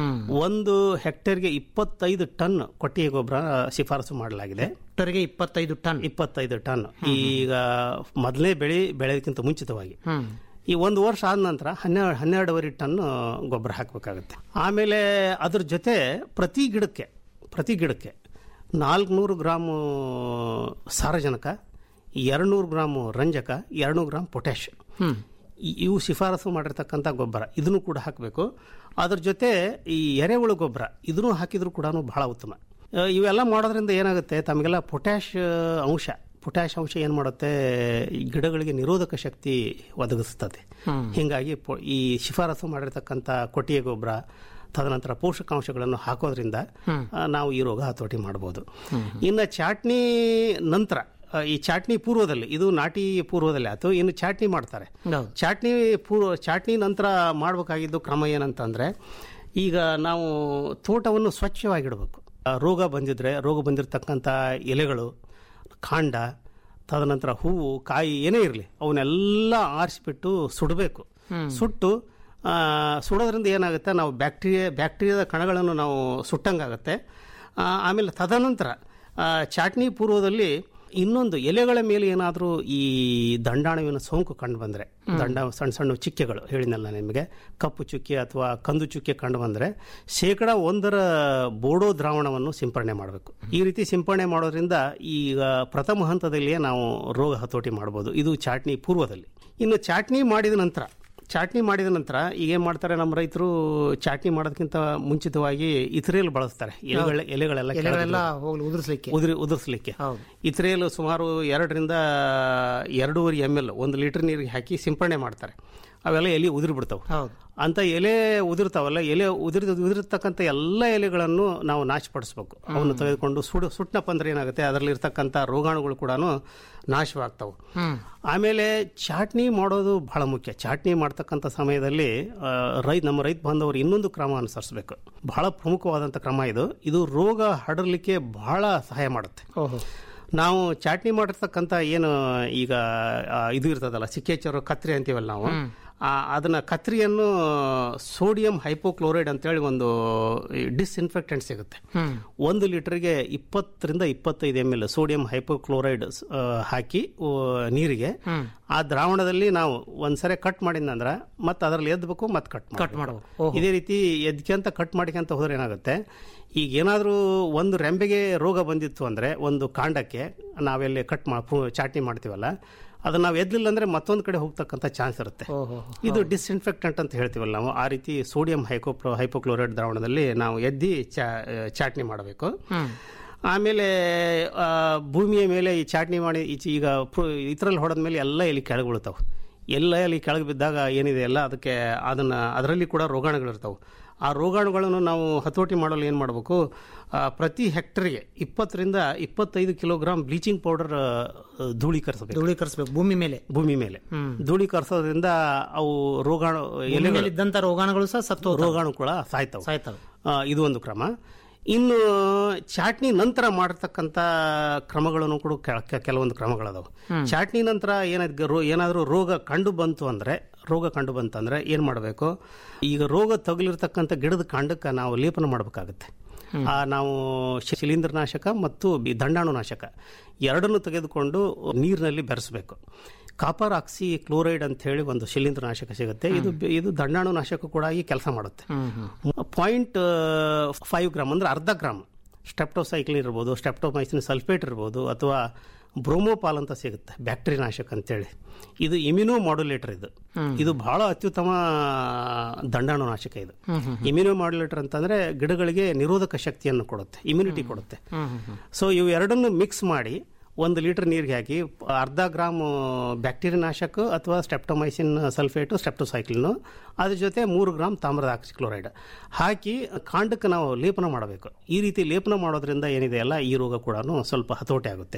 ಒಂದು ಹೆಕ್ಟೇರ್ಗೆ ಇಪ್ಪತ್ತೈದು ಟನ್ ಕೊಟ್ಟಿಗೆ ಗೊಬ್ಬರ ಶಿಫಾರಸು ಮಾಡಲಾಗಿದೆ ಹೆಕ್ಟರ್ಗೆ ಇಪ್ಪತ್ತೈದು ಟನ್ ಇಪ್ಪತ್ತೈದು ಟನ್ ಈಗ ಮೊದಲನೇ ಬೆಳೆ ಬೆಳೆಯೋದಕ್ಕಿಂತ ಮುಂಚಿತವಾಗಿ ಹ್ಮ್ ಈ ಒಂದು ವರ್ಷ ಆದ ನಂತರ ಹನ್ನೆರಡು ಹನ್ನೆರಡುವರೆ ಟನ್ ಗೊಬ್ಬರ ಹಾಕಬೇಕಾಗುತ್ತೆ ಆಮೇಲೆ ಅದ್ರ ಜೊತೆ ಪ್ರತಿ ಗಿಡಕ್ಕೆ ಪ್ರತಿ ಗಿಡಕ್ಕೆ ನಾಲ್ಕುನೂರು ಗ್ರಾಮು ಸಾರಜನಕ ಎರಡುನೂರು ಗ್ರಾಮು ರಂಜಕ ಎರಡುನೂರು ಗ್ರಾಮ್ ಪೊಟ್ಯಾಶ್ ಈ- ಇವು ಶಿಫಾರಸು ಮಾಡಿರ್ತಕ್ಕಂಥ ಗೊಬ್ಬರ ಇದನ್ನು ಕೂಡ ಹಾಕಬೇಕು ಅದ್ರ ಜೊತೆ ಈ ಎರೆಹುಳು ಗೊಬ್ಬರ ಇದನ್ನು ಹಾಕಿದ್ರು ಕೂಡ ಬಹಳ ಉತ್ತಮ ಆ, ಇವೆಲ್ಲ ಮಾಡೋದ್ರಿಂದ ಏನಾಗುತ್ತೆ ತಮಗೆಲ್ಲ ಪೊಟ್ಯಾಶ್ ಅಂಶ ಪೊಟ್ಯಾಶ್ ಅಂಶ ಏನು ಮಾಡುತ್ತೆ ಈ ಗಿಡಗಳಿಗೆ ನಿರೋಧಕ ಶಕ್ತಿ ಒದಗಿಸ್ತದೆ ಹೀಗಾಗಿ ಪೊ- ಈ ಶಿಫಾರಸು ಮಾಡಿರ್ತಕ್ಕಂಥ ಕೊಟ್ಟಿಗೆ ಗೊಬ್ಬರ ತದನಂತರ ಪೋಷಕಾಂಶಗಳನ್ನು ಹಾಕೋದ್ರಿಂದ ಆ, ನಾವು ಈ ರೋಗ ಹತೋಟಿ ಮಾಡ್ಬೋದು ಇನ್ನು ಚಾಟ್ನಿ ನಂತರ ಆ, ಈ ಚಾಟ್ನಿ ಪೂರ್ವದಲ್ಲಿ ಇದು ನಾಟಿ ಪೂರ್ವದಲ್ಲಿ ಆಯ್ತು ಇನ್ನು ಚಾಟ್ನಿ ಮಾಡ್ತಾರೆ ಹೌದು. ಚಾಟ್ನಿ ಪೂರ್ವ ಚಾಟ್ನಿ ನಂತರ ಮಾಡಬೇಕಾಗಿದ್ದು ಕ್ರಮ ಏನಂತಂದ್ರೆ ಈಗ ನಾವು ತೋಟವನ್ನು ಸ್ವಚ್ಛವಾಗಿಡಬೇಕು ಆ, ರೋಗ ಬಂದಿದ್ರೆ ರೋಗ ಬಂದಿರತಕ್ಕಂಥ ಎಲೆಗಳು ಕಾಂಡ ತದನಂತರ ಹೂವು ಕಾಯಿ ಏನೇ ಇರಲಿ ಅವನ್ನೆಲ್ಲ ಆರಿಸಿಬಿಟ್ಟು ಸುಡಬೇಕು ಸುಟ್ಟು ಆ, ಸುಡೋದ್ರಿಂದ ಏನಾಗುತ್ತೆ ನಾವು ಬ್ಯಾಕ್ಟೀರಿಯಾ ಬ್ಯಾಕ್ಟೀರಿಯಾದ ಕಣಗಳನ್ನು ನಾವು ಸುಟ್ಟಂಗಾಗುತ್ತೆ ಆ, ಆಮೇಲೆ ತದನಂತರ ಆ, ಚಾಟ್ನಿ ಪೂರ್ವದಲ್ಲಿ ಇನ್ನೊಂದು ಎಲೆಗಳ ಮೇಲೆ ಏನಾದರೂ ಈ ದಂಡಾಣುವಿನ ಸೋಂಕು ಕಂಡು ಬಂದರೆ ದಂಡ ಸಣ್ಣ ಸಣ್ಣ ಚುಕ್ಕೆಗಳು ಹೇಳಿದ್ನಲ್ಲ ನಿಮಗೆ ಕಪ್ಪು ಚುಕ್ಕೆ ಅಥವಾ ಕಂದು ಚುಕ್ಕೆ ಕಂಡು ಬಂದರೆ ಶೇಕಡ ಒಂದರ ಬೋಡೋ ದ್ರಾವಣವನ್ನು ಸಿಂಪರಣೆ ಮಾಡಬೇಕು ಈ ರೀತಿ ಸಿಂಪರಣೆ ಮಾಡೋದ್ರಿಂದ ಈಗ ಪ್ರಥಮ ಹಂತದಲ್ಲಿಯೇ ನಾವು ರೋಗ ಹತೋಟಿ ಮಾಡ್ಬೋದು ಇದು ಚಾಟ್ನಿ ಪೂರ್ವದಲ್ಲಿ ಇನ್ನು ಚಾಟ್ನಿ ಮಾಡಿದ ನಂತರ ಚಾಟ್ನಿ ಮಾಡಿದ ನಂತರ ಈಗ ಏನ್ ಮಾಡ್ತಾರೆ ನಮ್ಮ ರೈತರು ಚಾಟ್ನಿ ಮಾಡೋದಕ್ಕಿಂತ ಮುಂಚಿತವಾಗಿ ಇತರೆಯಲ್ಲಿ ಬಳಸ್ತಾರೆ ಎಲೆಗಳ ಎಲೆಗಳೆಲ್ಲ ಎಲೆಗಳೆಲ್ಲ ಕೆಳಗೆ ಹೋಗ್ಲಿ ಉದುರಿಸ್ಲಿಕ್ಕೆ ಉದುರಿ ಉದುರಿಸ್ಲಿಕ್ಕೆ ಹೌದು. ಇತರೆಯಲ್ಲಿ ಸುಮಾರು ಎರಡರಿಂದ ಎರಡೂವರೆ ಎಮ್ ಎಲ್ ಒಂದು ಲೀಟರ್ ನೀರಿಗೆ ಹಾಕಿ ಸಿಂಪರಣೆ ಮಾಡ್ತಾರೆ ಅವೆಲ್ಲ ಎಲೆ ಉದುರಿ ಬಿಡ್ತಾವೆ ಹೌದು ಅಂತ ಎಲೆ ಉದುರ್ತಾವಲ್ಲ ಎಲೆ ಉದುರಿ ಉದುರಿರ್ತಕ್ಕಂಥ ಎಲ್ಲ ಎಲೆಗಳನ್ನು ನಾವು ನಾಶಪಡಿಸ್ಬೇಕು ಅವನ್ನು ತೆಗೆದುಕೊಂಡು ಸುಡು ಸುಟ್ಟನಪ್ಪ ಅಂದ್ರೆ ಏನಾಗುತ್ತೆ ಅದರಲ್ಲಿ ಇರ್ತಕ್ಕಂಥ ರೋಗಾಣುಗಳು ಕೂಡ ನಾಶವಾಗ್ತಾವೆ ಆಮೇಲೆ ಚಾಟ್ನಿ ಮಾಡೋದು ಬಹಳ ಮುಖ್ಯ ಚಾಟ್ನಿ ಮಾಡ್ತಕ್ಕಂಥ ಸಮಯದಲ್ಲಿ ಆ, ರೈತ ನಮ್ಮ ರೈತ ಬಾಂಧವರು ಇನ್ನೊಂದು ಕ್ರಮ ಅನುಸರಿಸಬೇಕು ಬಹಳ ಪ್ರಮುಖವಾದಂಥ ಕ್ರಮ ಇದು ಇದು ರೋಗ ಹರಡಲಿಕ್ಕೆ ಬಹಳ ಸಹಾಯ ಮಾಡುತ್ತೆ ಓಹೋ ನಾವು ಚಾಟ್ನಿ ಮಾಡಿರ್ತಕ್ಕಂಥ ಏನು ಈಗ ಆ, ಇದು ಇರ್ತದಲ್ಲ ಸಿಕ್ಕೇಚರು ಕತ್ರಿ ಅಂತೀವಲ್ಲ ನಾವು ಆ, ಅದನ್ನ ಕತ್ರಿಯನ್ನು ಸೋಡಿಯಂ ಹೈಪೋಕ್ಲೋರೈಡ್ ಅಂತೇಳಿ ಒಂದು ಡಿಸ್ಇನ್ಫೆಕ್ಟೆಂಟ್ ಸಿಗುತ್ತೆ ಒಂದು ಲೀಟರ್ಗೆ ಇಪ್ಪತ್ತರಿಂದ ಇಪ್ಪತ್ತೈದು ಎಮ್ ಎಲ್ ಸೋಡಿಯಂ ಹೈಪೋಕ್ಲೋರೈಡ್ ಆ, ಹಾಕಿ ಆ, ನೀರಿಗೆ ಆ ದ್ರಾವಣದಲ್ಲಿ ನಾವು ಒಂದ್ಸರಿ ಕಟ್ ಮಾಡಿದ್ನಂದ್ರ ಮತ್ತೆ ಅದರಲ್ಲಿ ಎದ್ದಬೇಕು ಮತ್ತೆ ಕಟ್ ಕಟ್ ಮಾಡ್ಬೇಕು. ಇದೇ ರೀತಿ ಎದ್ಕೊಂತ ಕಟ್ ಮಾಡ್ಕೊಂತ ಹೋದ್ರೆ ಏನಾಗುತ್ತೆ ಈಗ ಏನಾದರೂ ಒಂದು ರೆಂಬೆಗೆ ರೋಗ ಬಂದಿತ್ತು ಅಂದ್ರೆ ಒಂದು ಕಾಂಡಕ್ಕೆ ನಾವೆಲ್ಲಿ ಕಟ್ ಮಾ ಪು- ಚಾಟ್ನಿ ಮಾಡ್ತೀವಲ್ಲ ಅದನ್ನ ನಾವು ಎದ್ಲಿಲ್ಲ ಅಂದ್ರೆ ಮತ್ತೊಂದು ಕಡೆ ಹೋಗ್ತಕ್ಕಂಥ ಚಾನ್ಸ್ ಇರುತ್ತೆ ಇದು ಡಿಸ್ಇನ್ಫೆಕ್ಟೆಂಟ್ ಅಂತ ಹೇಳ್ತೀವಲ್ಲ ನಾವು ಆ ರೀತಿ ಸೋಡಿಯಂ ಹೈಕೋಪ್ರೋ ಹೈಪೋಕ್ಲೋರೈಡ್ ದ್ರಾವಣದಲ್ಲಿ ನಾವು ಎದ್ದಿ ಚಾ- ಚಾಟ್ನಿ ಮಾಡಬೇಕು ಆಮೇಲೆ ಆ, ಭೂಮಿಯ ಮೇಲೆ ಈ ಚಾಟ್ನಿ ಮಾಡಿ ಈಚೆ ಈಗ ಇತರಲ್ಲಿ ಹೊಡೆದ ಮೇಲೆ ಎಲ್ಲ ಎಲ್ಲಿ ಕೆಳಗೆ ಬೀಳ್ತಾವೆ ಎಲ್ಲ ಎಲ್ಲಿ ಕೆಳಗೆ ಬಿದ್ದಾಗ ಏನಿದೆ ಅಲ್ಲ ಅದಕ್ಕೆ ಅದನ್ನ ಅದರಲ್ಲಿ ಕೂಡ ರೋಗಾಣುಗಳಿರ್ತಾವೆ ಆ ರೋಗಾಣುಗಳನ್ನು ನಾವು ಹತೋಟಿ ಮಾಡಲು ಏನು ಮಾಡಬೇಕು ಆ, ಪ್ರತಿ ಹೆಕ್ಟರ್ಗೆ ಇಪ್ಪತ್ತರಿಂದ ಇಪ್ಪತ್ತೈದು ಕಿಲೋಗ್ರಾಮ್ ಬ್ಲೀಚಿಂಗ್ ಪೌಡರ್ ಧೂಳೀಕರಿಸಬೇಕು ಧೂಳೀಕರಿಸ್ಬೇಕು ಭೂಮಿ ಮೇಲೆ ಭೂಮಿ ಮೇಲೆ ಧೂಳೀಕರಿಸೋದ್ರಿಂದ ಅವು ರೋಗಾಣು ಭೂಮಿ ಎಲೆಗಳು ಮೇಲೆ ಇದ್ದಂತ ರೋಗಾಣುಗಳು ಸಹ ಸತ್ತು ರೋಗಾಣು ಕೂಡ ಸಾಯ್ತಾವೆ ಸಾಯ್ತವೆ ಆ, ಇದು ಒಂದು ಕ್ರಮ ಇನ್ನು ಚಾಟ್ನಿ ನಂತರ ಮಾಡತಕ್ಕಂಥ ಕ್ರಮಗಳನ್ನು ಕೂಡ ಕೆಲ- ಕೆ- ಕೆಲವೊಂದು ಕ್ರಮಗಳದಾವೆ ಚಾಟ್ನಿ ನಂತರ ಏನಾದ್ ರೋ ಏನಾದರೂ ರೋಗ ಕಂಡು ಬಂತು ಅಂದ್ರೆ ರೋಗ ಕಂಡು ಬಂತಂದ್ರೆ ಏನು ಮಾಡಬೇಕು ಈಗ ರೋಗ ತಗುಲಿರ್ತಕ್ಕಂಥ ಗಿಡದ ಕಾಂಡಕ್ಕೆ ನಾವು ಲೇಪನ ಮಾಡಬೇಕಾಗುತ್ತೆ ಆ ನಾವು ಶಿ- ಶಿಲೀಂಧ್ರನಾಶಕ ಮತ್ತು ಈ ದಂಡಾಣುನಾಶಕ ಎರಡನ್ನು ತೆಗೆದುಕೊಂಡು ನೀರಿನಲ್ಲಿ ಬೆರೆಸಬೇಕು ಕಾಪರ್ ಆಕ್ಸಿ ಕ್ಲೋರೈಡ್ ಅಂತ ಹೇಳಿ ಒಂದು ಶಿಲೀಂಧ್ರನಾಶಕ ಸಿಗುತ್ತೆ ಇದು ಇದು ದಂಡಾಣುನಾಶಕ ಕೂಡ ಆಗಿ ಕೆಲಸ ಮಾಡುತ್ತೆ ಪಾಯಿಂಟ್ ಫೈವ್ ಗ್ರಾಮ್ ಅಂದ್ರೆ ಅರ್ಧ ಗ್ರಾಮ್ ಸ್ಟೆಪ್ಟೋಸೈಕ್ಲಿನ್ ಇರ್ಬೋದು ಸ್ಟೆಪ್ಟೋಮೈಸಿನ್ ಸಲ್ಫೇಟ್ ಇರ್ಬೋದು ಅಥವಾ ಬ್ರೋಮೋಪಾಲ್ ಅಂತ ಸಿಗುತ್ತೆ ಬ್ಯಾಕ್ಟೀರಿಯಾ ನಾಶಕ ಅಂತೇಳಿ ಇದು ಇಮ್ಯುನೋ ಮಾಡ್ಯುಲೇಟರ್ ಇದು ಇದು ಬಹಳ ಅತ್ಯುತ್ತಮ ದಂಡಾಣುನಾಶಕ ಇದು ಇಮ್ಯುನೋ ಮಾಡ್ಯುಲೇಟರ್ ಅಂತಂದ್ರೆ ಗಿಡಗಳಿಗೆ ನಿರೋಧಕ ಶಕ್ತಿಯನ್ನು ಕೊಡುತ್ತೆ ಇಮ್ಯುನಿಟಿ ಕೊಡುತ್ತೆ ಸೊ ಇವು ಎರಡನ್ನು ಮಿಕ್ಸ್ ಮಾಡಿ ಒಂದು ಲೀಟರ್ ನೀರಿಗೆ ಹಾಕಿ ಅರ್ಧ ಗ್ರಾಮ್ ಬ್ಯಾಕ್ಟೀರಿಯಾ ನಾಶಕ ಅಥವಾ ಸ್ಟೆಪ್ಟೊಮೈಸಿನ್ ಸಲ್ಫೇಟು ಸ್ಟೆಪ್ಟೋಸೈಕ್ಲಿನ್ ಅದ್ರ ಜೊತೆ ಮೂರು ಗ್ರಾಮ್ ತಾಮ್ರದ ಆಕ್ಸಿಕ್ಲೋರೈಡ್ ಹಾಕಿ ಕಾಂಡಕ್ಕೆ ನಾವು ಲೇಪನ ಮಾಡಬೇಕು ಈ ರೀತಿ ಲೇಪನ ಮಾಡೋದ್ರಿಂದ ಏನಿದೆ ಅಲ್ಲ ಈ ರೋಗ ಕೂಡ ಸ್ವಲ್ಪ ಹತೋಟಿ ಆಗುತ್ತೆ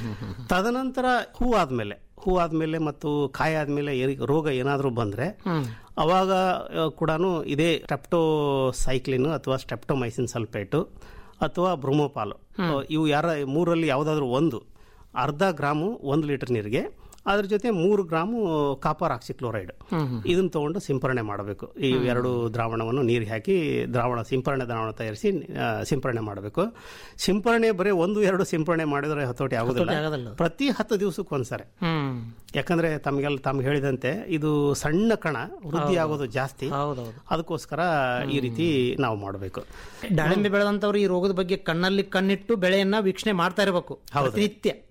ತದನಂತರ ಹೂ ಆದ್ಮೇಲೆ ಹೂ ಆದ್ಮೇಲೆ ಮತ್ತು ಕಾಯಿ ಆದ್ಮೇಲೆ ಏರಿ- ರೋಗ ಏನಾದರೂ ಬಂದ್ರೆ ಅವಾಗ ಕೂಡ ಇದೇ ಸ್ಟೆಪ್ಟೋಸೈಕ್ಲಿನ್ ಅಥವಾ ಸ್ಟೆಪ್ಟೊಮೈಸಿನ್ ಸಲ್ಫೇಟು ಅಥವಾ ಬ್ರೋಮೋಪಾಲು ಇವು ಯಾರ ಮೂರಲ್ಲಿ ಯಾವುದಾದ್ರೂ ಒಂದು ಅರ್ಧ ಗ್ರಾಮು ಒಂದು ಲೀಟರ್ ನೀರಿಗೆ ಅದ್ರ ಜೊತೆ ಮೂರು ಗ್ರಾಮು ಕಾಪರ್ ಆಕ್ಸಿಕ್ಲೋರೈಡ್ ಇದನ್ನ ತಗೊಂಡು ಸಿಂಪರಣೆ ಮಾಡಬೇಕು ಈ ಎರಡು ದ್ರಾವಣವನ್ನು ನೀರಿಗೆ ಹಾಕಿ ದ್ರಾವಣ ಸಿಂಪರಣೆ ದ್ರಾವಣ ತಯಾರಿಸಿ ಆ, ಸಿಂಪರಣೆ ಮಾಡಬೇಕು ಸಿಂಪರಣೆ ಬರೀ ಒಂದು ಎರಡು ಸಿಂಪರಣೆ ಮಾಡಿದ್ರೆ ಹತೋಟಿ ಆಗೋದಿಲ್ಲ. ಆಗೋದಿಲ್ಲ ಪ್ರತಿ ಹತ್ತು ದಿವಸಕ್ಕೆ ಒಂದ್ಸರಿ ಹ್ಮ್ ಯಾಕಂದ್ರೆ ತಮಗೆಲ್ಲ ತಮ್ಗೆ ಹೇಳಿದಂತೆ ಇದು ಸಣ್ಣ ಕಣ ವೃದ್ಧಿ ಆಗೋದು ಜಾಸ್ತಿ ಹೌದೌದು ಅದಕ್ಕೋಸ್ಕರ ಈ ರೀತಿ ನಾವು ಮಾಡಬೇಕು ದಾಳಿಂಬೆ ಬೆಳೆದಂತವ್ರು ಈ ರೋಗದ ಬಗ್ಗೆ ಕಣ್ಣಲ್ಲಿ ಕಣ್ಣಿಟ್ಟು ಬೆಳೆಯನ್ನ ವೀಕ್ಷಣೆ ಮಾಡ್ತಾ ಇರಬೇಕು ಪ್ರತಿನಿತ್ಯ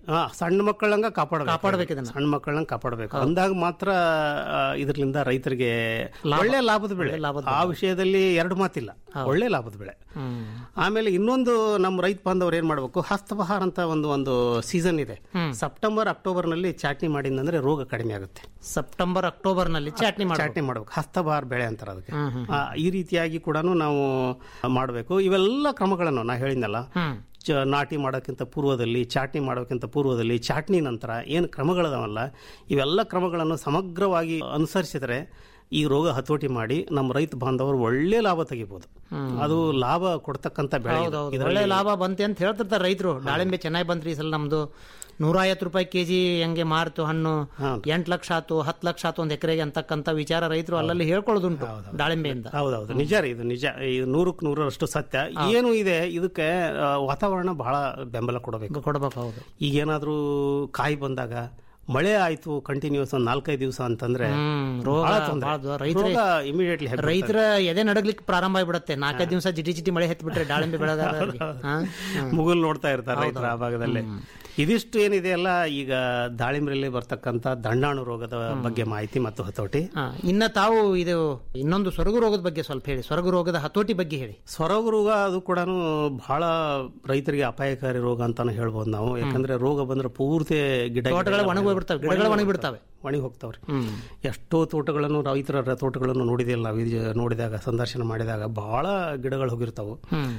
ಹಾ ಸಣ್ಣ ಮಕ್ಕಳಂಗ ಕಾಪಾಡಬೇಕು ಕಾಪಾಡ್ಬೇಕು ಇದನ್ನ. ಸಣ್ಣ ಮಕ್ಕಳಂಗ ಕಾಪಾಡಬೇಕು ಅಂದಾಗ ಮಾತ್ರ ಆ, ಇದರಿಂದ ರೈತರಿಗೆ ಒಳ್ಳೆ ಲಾಭದ ಬೆಳೆ ಆ ವಿಷಯದಲ್ಲಿ ಎರಡು ಮಾತಿಲ್ಲ ಒಳ್ಳೆ ಲಾಭದ ಬೆಳೆ ಆಮೇಲೆ ಇನ್ನೊಂದು ನಮ್ಮ ರೈತ ಬಾಂಧವ್ರು ಏನ್ ಮಾಡ್ಬೇಕು ಹಸ್ತಬಹಾರ ಅಂತ ಒಂದು ಒಂದು ಸೀಸನ್ ಇದೆ ಸೆಪ್ಟೆಂಬರ್ ಅಕ್ಟೋಬರ್ ನಲ್ಲಿ ಚಾಟ್ನಿ ಮಾಡಿದಂದ್ರೆ ರೋಗ ಕಡಿಮೆ ಆಗುತ್ತೆ ಸೆಪ್ಟೆಂಬರ್ ಅಕ್ಟೋಬರ್ ನಲ್ಲಿ ಚಾಟ್ನಿ ಮಾಡಿ ಚಾಟ್ನಿ ಮಾಡ್ಬೇಕು ಹಸ್ತಬಹಾರ ಬೆಳೆ ಅಂತಾರೆ ಅದಕ್ಕೆ ಆ, ಈ ರೀತಿಯಾಗಿ ಕೂಡ ನಾವು ಮಾಡಬೇಕು ಇವೆಲ್ಲ ಕ್ರಮಗಳನ್ನು ನಾ ಹೇಳಿದ್ನಲ್ಲ ಚ- ನಾಟಿ ಮಾಡೋಕ್ಕಿಂತ ಪೂರ್ವದಲ್ಲಿ ಚಾಟ್ನಿ ಮಾಡೋಕ್ಕಿಂತ ಪೂರ್ವದಲ್ಲಿ ಚಾಟ್ನಿ ನಂತರ ಏನು ಕ್ರಮಗಳದಾವಲ್ಲ ಇವೆಲ್ಲ ಕ್ರಮಗಳನ್ನು ಸಮಗ್ರವಾಗಿ ಅನುಸರಿಸಿದರೆ ಈ ರೋಗ ಹತೋಟಿ ಮಾಡಿ ನಮ್ಮ ರೈತ ಬಾಂಧವರು ಒಳ್ಳೆ ಲಾಭ ತೆಗಿಬಹುದು ಅದು ಲಾಭ ಕೊಡ್ತಕ್ಕಂಥ ಬೆಳೆ ಇದು. ಹೌದೌದು ಇದರಲ್ಲಿ ಒಳ್ಳೆ ಲಾಭ ಬಂತೆ ಅಂತ ಹೇಳ್ತಿರ್ತಾರೆ ರೈತರು ದಾಳಿಂಬೆ ಚೆನ್ನಾಗಿ ಬಂತ್ರಿ ಈ ಸಲ ನಮ್ದು ನೂರ ಐವತ್ತು ರೂಪಾಯಿ ಕೆಜಿ ಹೆಂಗೆ ಮಾರ್ತು ಹಣ್ಣು ಎಂಟ್ ಲಕ್ಷ ಆತು ಹತ್ತು ಲಕ್ಷ ಆತು ಒಂದ್ ಎಕರೆಗೆ ಅಂತಕ್ಕಂಥ ವಿಚಾರ ರೈತರು ಅಲ್ಲಲ್ಲಿ ಹೇಳ್ಕೊಳ್ಳೋದುಂಟು ದಾಳಿಂಬೆಯಿಂದ ಹೌದೌದು ನಿಜ ರೀ ಇದು ನಿಜ ಇದು ನೂರಕ್ಕೆ ನೂರರಷ್ಟು ಸತ್ಯ ಏನು ಇದೆ ಇದಕ್ಕೆ ಆ, ವಾತಾವರಣ ಬಹಳ ಬೆಂಬಲ ಕೊಡಬೇಕು ಕೊಡ್ಬೇಕು ಹೌದು ಈಗೇನಾದ್ರೂ ಕಾಯಿ ಬಂದಾಗ ಮಳೆ ಆಯ್ತು ಕಂಟಿನ್ಯೂಸ್ ಒಂದ್ ನಾಲ್ಕೈದು ದಿವಸ ಅಂತಂದ್ರೆ ರೋಗ ಬಹಳ ತೊಂದ್ರೆ. ಬಹಳ ರೈತರೇ- ರೋಗ ಇಮಿಡಿಯೇಟ್ಲಿ ರೈತರ ಎದೆ ನಡಗ್ಲಿಕ್ಕೆ ಪ್ರಾರಂಭ ಆಗ್ಬಿಡತ್ತೆ ನಾಲ್ಕೈದು ದಿವಸ ಜಿಟಿ ಜಿಟಿ ಮಳೆ ಹತ್ಬಿಟ್ರೆ ದಾಳಿಂಬೆ ಬೆಳೆಗಾರರಿಗೆ ಹಾ? ಮುಗುಲ್ ನೋಡ್ತಾ ಇರ್ತಾರೆ ರೈತರ ಆ ಭಾಗದಲ್ಲಿ ಇದಿಷ್ಟು ಏನಿದೆ ಅಲ್ಲ ಈಗ ದಾಳಿಂಬ್ರಲ್ಲಿ ಬರ್ತಕ್ಕಂತ ದಂಡಾಣು ರೋಗದ ಬಗ್ಗೆ ಮಾಹಿತಿ ಮತ್ತು ಹತೋಟಿ ಹಾ, ಇನ್ನ ತಾವು ಇದು ಇನ್ನೊಂದು ಸೊರಗು ರೋಗದ ಬಗ್ಗೆ ಸ್ವಲ್ಪ ಹೇಳಿ ಸೊರಗು ರೋಗದ ಹತೋಟಿ ಬಗ್ಗೆ ಹೇಳಿ ಸೊರಗು ರೋಗ ಅದು ಕೂಡ ಬಹಳ ರೈತರಿಗೆ ಅಪಾಯಕಾರಿ ರೋಗ ಅಂತಾನು ಹೇಳ್ಬೋದು ನಾವು ಯಾಕಂದ್ರೆ ರೋಗ ಬಂದ್ರೆ ಪೂರ್ತಿ ಗಿಡ ತೋಟಗಳು ಒಣಗೋಗ್ಬಿಡ್ತವೆ, ಗಿಡಗಳು ಒಣಗಿಬಿಡ್ತವೆ. ಒಣಗಿ ಹೋಗ್ತಾವ್ರಿ ಎಷ್ಟೋ ತೋಟಗಳನ್ನು ರೈತರ ರ- ತೋಟಗಳನ್ನು ನೋಡಿದಿಲ್ಲ ನಾವು ಇದು ನೋಡಿದಾಗ ಸಂದರ್ಶನ ಮಾಡಿದಾಗ ಬಹಳ ಗಿಡಗಳು ಹೋಗಿರ್ತಾವು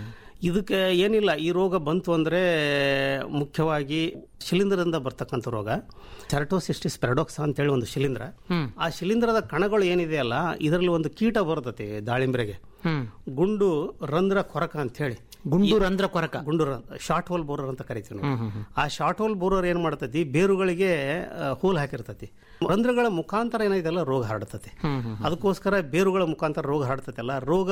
ಇದಕ್ಕೆ ಏನಿಲ್ಲ ಈ ರೋಗ ಬಂತು ಅಂದ್ರೆ ಮುಖ್ಯವಾಗಿ ಶಿಲೀಂಧ್ರದಿಂದ ಬರ್ತಕ್ಕಂಥ ರೋಗ ಸೆರಟೋಸಿಸ್ಟಿಸ್ ಪೆರಡೋಕ್ಸ್ ಅಂತೇಳಿ ಒಂದು ಶಿಲೀಂಧ್ರ ಆ ಶಿಲೀಂಧ್ರದ ಕಣಗಳು ಏನಿದೆಯಲ್ಲ ಇದರಲ್ಲಿ ಒಂದು ಕೀಟ ಬರ್ತತಿ ದಾಳಿಂಬ್ರೆಗೆ ಗುಂಡು ರಂಧ್ರ ಕೊರಕ ಅಂತ ಹೇಳಿ ಗುಂಡು ರಂಧ್ರ ಕೊರಕ ಗುಂಡು ಶಾರ್ಟ್ ಹೋಲ್ ಬೋರರ್ ಅಂತ ಕರಿತೀವಿ ನಾವು ಆ ಶಾರ್ಟ್ ಹೋಲ್ ಬೋರರ್ ಏನ್ ಮಾಡ್ತತಿ ಬೇರುಗಳಿಗೆ ಆ, ಹೋಲ್ ಹಾಕಿರ್ತತಿ ರಂಧ್ರಗಳ ಮುಖಾಂತರ ಏನಿದೆಲ್ಲ ರೋಗ ಹರಡ್ತತಿ ಅದಕ್ಕೋಸ್ಕರ ಬೇರುಗಳ ಮುಖಾಂತರ ರೋಗ ಹರಡ್ತತಿಲ್ಲ ರೋಗ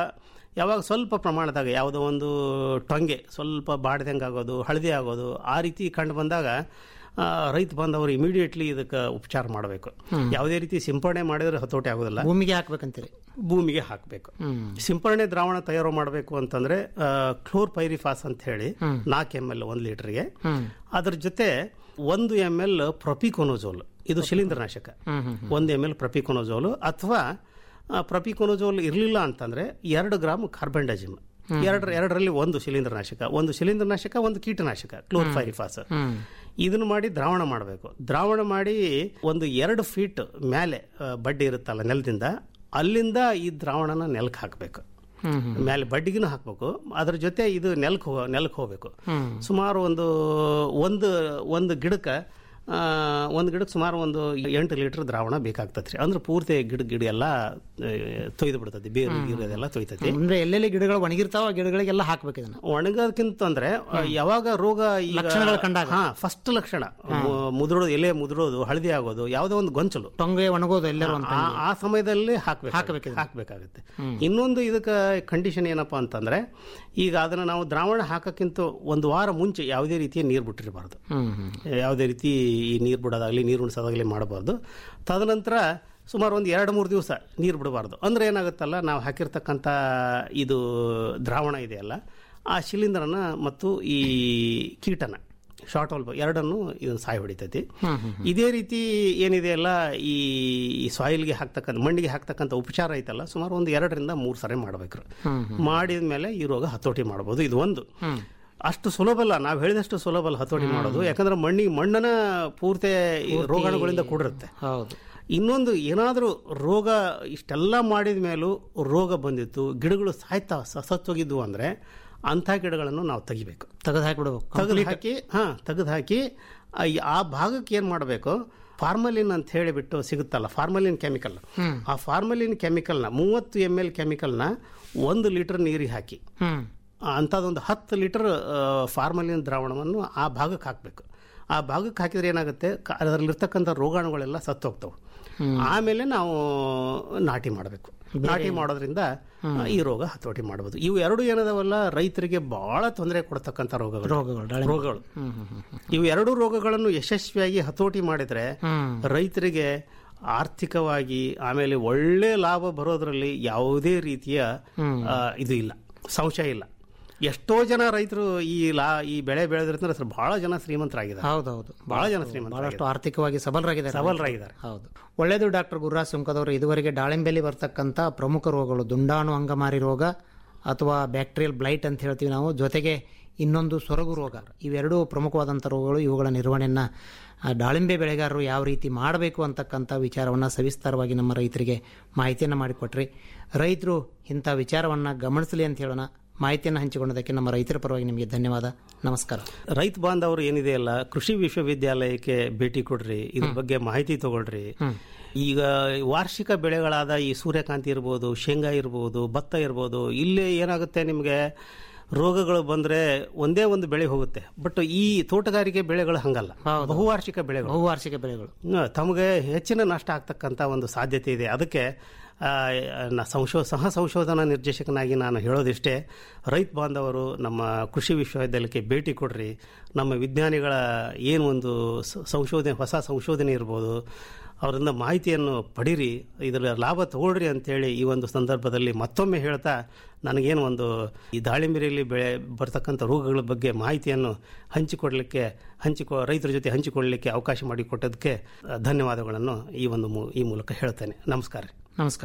ಯಾವಾಗ ಸ್ವಲ್ಪ ಪ್ರಮಾಣದಾಗ ಯಾವುದೋ ಒಂದು ಟೊಂಗೆ ಸ್ವಲ್ಪ ಬಾಡ್ದಂಗೆ ಆಗೋದು ಹಳದಿ ಆಗೋದು ಆ ರೀತಿ ಕಂಡು ಬಂದಾಗ ಆ, ರೈತ ಬಾಂಧವರು ಇಮಿಡಿಯೇಟ್ಲಿ ಇದಕ್ಕೆ ಉಪಚಾರ ಮಾಡಬೇಕು ಯಾವುದೇ ರೀತಿ ಸಿಂಪಡಣೆ ಮಾಡಿದ್ರೆ ಹತೋಟಿ ಆಗೋದಿಲ್ಲ ಭೂಮಿಗೆ ಹಾಕ್ಬೇಕಂತೀರಿ ಭೂಮಿಗೆ ಹಾಕಬೇಕು ಸಿಂಪರಣೆ ದ್ರಾವಣ ತಯಾರು ಮಾಡಬೇಕು ಅಂತಂದ್ರೆ ಕ್ಲೋರ್ ಪೈರಿಫಾಸ್ ಅಂತ ಹೇಳಿ ನಾಲ್ಕು ಎಮ್ ಎಲ್ ಒಂದು ಲೀಟರ್ಗೆ ಅದ್ರ ಜೊತೆ ಒಂದು ಎಮ್ ಎಲ್ ಪ್ರೊಪಿಕೊನೋಜೋಲ್ ಇದು ಶಿಲೀಂಧ್ರನಾಶಕ ಒಂದು ಎಮ್ ಎಲ್ ಪ್ರೊಪಿಕೊನೋಜೋಲ್ ಅಥವಾ ಪ್ರೊಪಿಕೊನೋಜೋಲ್ ಇರಲಿಲ್ಲ ಅಂತಂದ್ರೆ ಎರಡು ಗ್ರಾಮ್ ಕಾರ್ಬನ್ಡಜಿಮ್ ಎರಡರ ಎರಡರಲ್ಲಿ ಒಂದು ಶಿಲೀಂಧ್ರನಾಶಕ ಒಂದು ಶಿಲೀಂಧ್ರನಾಶಕ ಒಂದು ಕೀಟನಾಶಕ ಕ್ಲೋರ್ಫೈರಿಫಾಸ್ ಇದನ್ನು ಮಾಡಿ ದ್ರಾವಣ ಮಾಡಬೇಕು ದ್ರಾವಣ ಮಾಡಿ ಒಂದು ಎರಡು ಫೀಟ್ ಮೇಲೆ ಆ, ಬಡ್ಡಿ ಇರುತ್ತಲ್ಲ ನೆಲದಿಂದ ಅಲ್ಲಿಂದ ಈ ದ್ರಾವಣನ ನೆಲಕ್ಕೆ ಹಾಕಬೇಕು ಮೇಲೆ ಬಡ್ಡಿಗೂ ಹಾಕಬೇಕು ಅದ್ರ ಜೊತೆ ಇದು ನೆಲಕ್ಕೆ ಹೋ ನೆಲಕ್ಕೆ ಹೋಗ್ಬೇಕು ಸುಮಾರು ಒಂದು ಒಂದು ಒಂದು ಗಿಡಕ್ಕೆ ಆ, ಒಂದು ಗಿಡಕ್ಕೆ ಸುಮಾರು ಒಂದು ಎಂಟು ಲೀಟರ್ ದ್ರಾವಣ ಬೇಕಾಗ್ತದೆ ರೀ ಅಂದ್ರೆ ಪೂರ್ತಿ ಗಿಡ ಗಿಡ ಎಲ್ಲ ತೊಯ್ದು ಬಿಡ್ತದೆ ಬೇರು ಗೀರು ಅದೆಲ್ಲ ತೊಯ್ತತಿ ಅಂದ್ರೆ ಎಲ್ಲೆಲ್ಲಿ ಗಿಡಗಳು ಒಣಗಿರ್ತಾವ ಆ ಗಿಡಗಳಿಗೆಲ್ಲ ಹಾಕ್ಬೇಕು ಇದನ್ನ ಒಣಗೋದಕ್ಕಿಂತ ಅಂದ್ರೆ ಯಾವಾಗ ರೋಗ ಈಗ ಲಕ್ಷಣಗಳು ಕಂಡಾಗ? ಹಾ ಫಸ್ಟ್ ಲಕ್ಷಣ ಮು- ಮುದುರೋದು ಎಲೆ ಮುದುರೋದು ಹಳದಿ ಆಗೋದು ಯಾವುದೋ ಒಂದು ಗೊಂಚಲು ಟೊಂಗೆ ಒಣಗೋದು ಎಲ್ಲರೂ ಅಂತ ಆ- ಆ ಸಮಯದಲ್ಲಿ ಹಾಕ್ಬೇಕು ಹಾಕ್ಬೇಕು ಇದನ್ನ. ಹಾಕ್ಬೇಕಾಗುತ್ತೆ ಇನ್ನೊಂದು ಇದಕ್ಕೆ ಕಂಡೀಷನ್ ಏನಪ್ಪಾ ಅಂತಂದ್ರೆ ಈಗ ಅದನ್ನ ನಾವು ದ್ರಾವಣ ಹಾಕಕ್ಕಿಂತ ಒಂದು ವಾರ ಮುಂಚೆ ಯಾವುದೇ ರೀತಿಯ ನೀರು ಬಿಟ್ಟಿರಬಾರ್ದು ಯಾವುದೇ ರೀತಿ ಈ ನೀರು ಬಿಡೋದಾಗ್ಲಿ ನೀರು ಉಣಿಸೋದಾಗ್ಲಿ ಮಾಡಬಾರ್ದು ತದನಂತರ ಸುಮಾರು ಒಂದು ಎರಡು ಮೂರು ದಿವಸ ನೀರು ಬಿಡಬಾರ್ದು ಅಂದ್ರೆ ಏನಾಗುತ್ತಲ್ಲ ನಾವು ಹಾಕಿರ್ತಕ್ಕಂಥ ಇದು ದ್ರಾವಣ ಇದೆಯಲ್ಲ ಆ ಶಿಲೀಂಧ್ರನ ಮತ್ತು ಈ ಕೀಟನ ಶಾರ್ಟ್ ಹೋಲ್ ಎರಡನ್ನು ಇದನ್ನು ಸಾಯಿ ಹೊಡಿತೈತಿ ಇದೇ ರೀತಿ ಏನಿದೆಯಲ್ಲ ಈ ಸಾಯಿಲ್ಗೆ ಹಾಕ್ತಕ್ಕಂಥ ಮಣ್ಣಿಗೆ ಹಾಕ್ತಕ್ಕಂಥ ಉಪಚಾರ ಐತಲ್ಲ ಸುಮಾರು ಒಂದು ಎರಡರಿಂದ ಮೂರು ಸರಿ ಮಾಡ್ಬೇಕ್ರಿ ಮಾಡಿದ ಮೇಲೆ ಈ ರೋಗ ಹತೋಟಿ ಮಾಡ್ಬೋದು ಇದು ಒಂದು ಅಷ್ಟು ಸುಲಭ ಅಲ್ಲ ನಾವು ಹೇಳಿದಷ್ಟು ಸುಲಭ ಅಲ್ಲ ಹತೋಟಿ ಮಾಡೋದು ಯಾಕಂದ್ರೆ ಮಣ್ಣಿಗೆ ಮಣ್ಣನ ಪೂರ್ತಿ ಈ ರೋಗಾಣುಗಳಿಂದ ಕೂಡಿರುತ್ತೆ ಹೌದು ಇನ್ನೊಂದು ಏನಾದರೂ ರೋಗ ಇಷ್ಟೆಲ್ಲ ಮಾಡಿದ ಮೇಲೂ ರೋಗ ಬಂದಿತ್ತು ಗಿಡಗಳು ಸಾಯ್ತಾ ಸ- ಸತ್ತೋಗಿದ್ವು ಅಂದ್ರೆ ಅಂಥ ಗಿಡಗಳನ್ನು ನಾವು ತೆಗಿಬೇಕು ತೆಗೆದು ಹಾಕಿಬಿಡ್ಬೇಕು ತೆಗೆದು ಹಾಕಿ ಹಾ ತೆಗೆದು ಹಾಕಿ ಆ- ಆ ಭಾಗಕ್ಕೆ ಏನ್ ಮಾಡಬೇಕು ಫಾರ್ಮಲಿನ್ ಅಂತ ಹೇಳಿಬಿಟ್ಟು ಸಿಗುತ್ತಲ್ಲ ಫಾರ್ಮಲಿನ್ ಕೆಮಿಕಲ್ ಆ ಫಾರ್ಮಲಿನ್ ಕೆಮಿಕಲ್ನ ಮೂವತ್ತು ಎಮ್ ಎಲ್ ಕೆಮಿಕಲ್ನ ಒಂದು ಲೀಟರ್ ನೀರಿಗೆ ಹಾಕಿ ಹ್ಮ್ ಅಂಥದ್ದೊಂದು ಹತ್ತು ಲೀಟರ್ ಫಾರ್ಮಲಿನ್ ದ್ರಾವಣವನ್ನು ಆ ಭಾಗಕ್ಕೆ ಹಾಕಬೇಕು ಆ ಭಾಗಕ್ಕೆ ಹಾಕಿದ್ರೆ ಏನಾಗುತ್ತೆ ಕ- ಅದರಲ್ಲಿರ್ತಕ್ಕಂಥ ರೋಗಾಣುಗಳೆಲ್ಲ ಸತ್ತು ಹೋಗ್ತವೆ ಆಮೇಲೆ ನಾವು ನಾಟಿ ಮಾಡಬೇಕು ನಾಟಿ ಮಾಡೋದ್ರಿಂದ ಆ, ಈ ರೋಗ ಹತೋಟಿ ಮಾಡಬಹುದು ಇವು ಎರಡು ಏನದಾವಲ್ಲ ರೈತರಿಗೆ ಬಹಳ ತೊಂದರೆ ಕೊಡ್ತಕ್ಕಂಥ ರೋಗಗಳು ರೋಗಗಳು, ರೋಗಗಳು ಇವು ಎರಡು ರೋಗಗಳನ್ನು ಯಶಸ್ವಿಯಾಗಿ ಹತೋಟಿ ಮಾಡಿದ್ರೆ ರೈತರಿಗೆ ಆರ್ಥಿಕವಾಗಿ ಆಮೇಲೆ ಒಳ್ಳೆ ಲಾಭ ಬರೋದ್ರಲ್ಲಿ ಯಾವುದೇ ರೀತಿಯ ಆ, ಇದು ಇಲ್ಲ ಸಂಶಯ ಇಲ್ಲ ಎಷ್ಟೋ ಜನ ರೈತರು ಈ ಲಾ ಈ ಬೆಳೆ ಬೆಳೆದ್ರಿಂದ ಸರ್ ಬಹಳ ಜನ ಶ್ರೀಮಂತರಾಗಿದ್ದಾರೆ ಹೌದೌದು ಬಹಳ ಜನ ಶ್ರೀಮಂತ ಬಹಳಷ್ಟು ಆರ್ಥಿಕವಾಗಿ ಸಬಲರಾಗಿದ್ದಾರೆ ಸಬಲರಾಗಿದ್ದಾರೆ. ಹೌದು ಒಳ್ಳೆಯದು ಡಾಕ್ಟರ್ ಗುರುರಾಜ್ ಸುಂಕದವರು ಇದುವರೆಗೆ ದಾಳಿಂಬೆಯಲ್ಲಿ ಬರ್ತಕ್ಕಂಥ ಪ್ರಮುಖ ರೋಗಗಳು ದುಂಡಾಣು ಅಂಗಮಾರಿ ರೋಗ ಅಥವಾ ಬ್ಯಾಕ್ಟೀರಿಯಲ್ ಬ್ಲೈಟ್ ಅಂತ ಹೇಳ್ತೀವಿ ನಾವು ಜೊತೆಗೆ ಇನ್ನೊಂದು ಸೊರಗು ರೋಗ ಇವೆರಡೂ ಪ್ರಮುಖವಾದಂಥ ರೋಗಗಳು ಇವುಗಳ ನಿರ್ವಹಣೆಯನ್ನು ಆ, ದಾಳಿಂಬೆ ಬೆಳೆಗಾರರು ಯಾವ ರೀತಿ ಮಾಡಬೇಕು ಅಂತಕ್ಕಂಥ ವಿಚಾರವನ್ನು ಸವಿಸ್ತಾರವಾಗಿ ನಮ್ಮ ರೈತರಿಗೆ ಮಾಹಿತಿಯನ್ನು ಮಾಡಿಕೊಟ್ರಿ ರೈತರು ಇಂಥ ವಿಚಾರವನ್ನು ಗಮನಿಸಲಿ ಅಂತ ಹೇಳೋಣ ಮಾಹಿತಿಯನ್ನು ಹಂಚಿಕೊಂಡದಕ್ಕೆ ನಮ್ಮ ರೈತರ ಪರವಾಗಿ ನಿಮಗೆ ಧನ್ಯವಾದ ನಮಸ್ಕಾರ ರೈತ ಬಾಂಧವರು ಏನಿದೆ ಅಲ್ಲ ಕೃಷಿ ವಿಶ್ವವಿದ್ಯಾಲಯಕ್ಕೆ ಭೇಟಿ ಕೊಡ್ರಿ ಇದ್ರ ಬಗ್ಗೆ ಮಾಹಿತಿ ತಗೊಳ್ರಿ ಈಗ ವಾರ್ಷಿಕ ಬೆಳೆಗಳಾದ ಈ ಸೂರ್ಯಕಾಂತಿ ಇರ್ಬೋದು ಶೇಂಗಾ ಇರ್ಬೋದು ಭತ್ತ ಇರ್ಬೋದು ಇಲ್ಲಿ ಏನಾಗುತ್ತೆ ನಿಮಗೆ ರೋಗಗಳು ಬಂದ್ರೆ ಒಂದೇ ಒಂದು ಬೆಳೆ ಹೋಗುತ್ತೆ ಬಟ್ ಈ ತೋಟಗಾರಿಕೆ ಬೆಳೆಗಳು ಹಂಗಲ್ಲ ಬಹುವಾರ್ಷಿಕ ಬೆಳೆಗಳು ಬಹುವಾರ್ಷಿಕ ಬೆಳೆಗಳು ನ- ತಮಗೆ ಹೆಚ್ಚಿನ ನಷ್ಟ ಆಗ್ತಕ್ಕಂಥ ಒಂದು ಸಾಧ್ಯತೆ ಇದೆ ಅದಕ್ಕೆ ಆ, ನ- ಸಂಶೋ ಸಹ ಸಂಶೋಧನಾ ನಿರ್ದೇಶಕನಾಗಿ ನಾನು ಹೇಳೋದಿಷ್ಟೇ ರೈತ ಬಾಂಧವರು ನಮ್ಮ ಕೃಷಿ ವಿಶ್ವವಿದ್ಯಾಲಯಕ್ಕೆ ಭೇಟಿ ಕೊಡ್ರಿ ನಮ್ಮ ವಿಜ್ಞಾನಿಗಳ ಏನು ಒಂದು ಸ- ಸಂಶೋಧನೆ ಹೊಸ ಸಂಶೋಧನೆ ಇರ್ಬೋದು ಅವರಿಂದ ಮಾಹಿತಿಯನ್ನು ಪಡೀರಿ ಇದರ ಲಾಭ ತಗೊಳ್ರಿ ಅಂತೇಳಿ ಈ ಒಂದು ಸಂದರ್ಭದಲ್ಲಿ ಮತ್ತೊಮ್ಮೆ ಹೇಳ್ತಾ ನನಗೇನು ಒಂದು ಈ ದಾಳಿಂಬೆಯಲ್ಲಿ ಬೆಳೆ ಬರ್ತಕ್ಕಂಥ ರೋಗಗಳ ಬಗ್ಗೆ ಮಾಹಿತಿಯನ್ನು ಹಂಚಿಕೊಡ್ಲಿಕ್ಕೆ ಹಂಚಿಕೊ ರೈತರ ಜೊತೆ ಹಂಚಿಕೊಳ್ಳಲಿಕ್ಕೆ ಅವಕಾಶ ಮಾಡಿಕೊಟ್ಟದಕ್ಕೆ ಆ, ಧನ್ಯವಾದಗಳನ್ನು ಈ ಒಂದು ಮೂ- ಈ ಮೂಲಕ ಹೇಳ್ತೇನೆ ನಮಸ್ಕಾರ ನಮಸ್ಕಾರ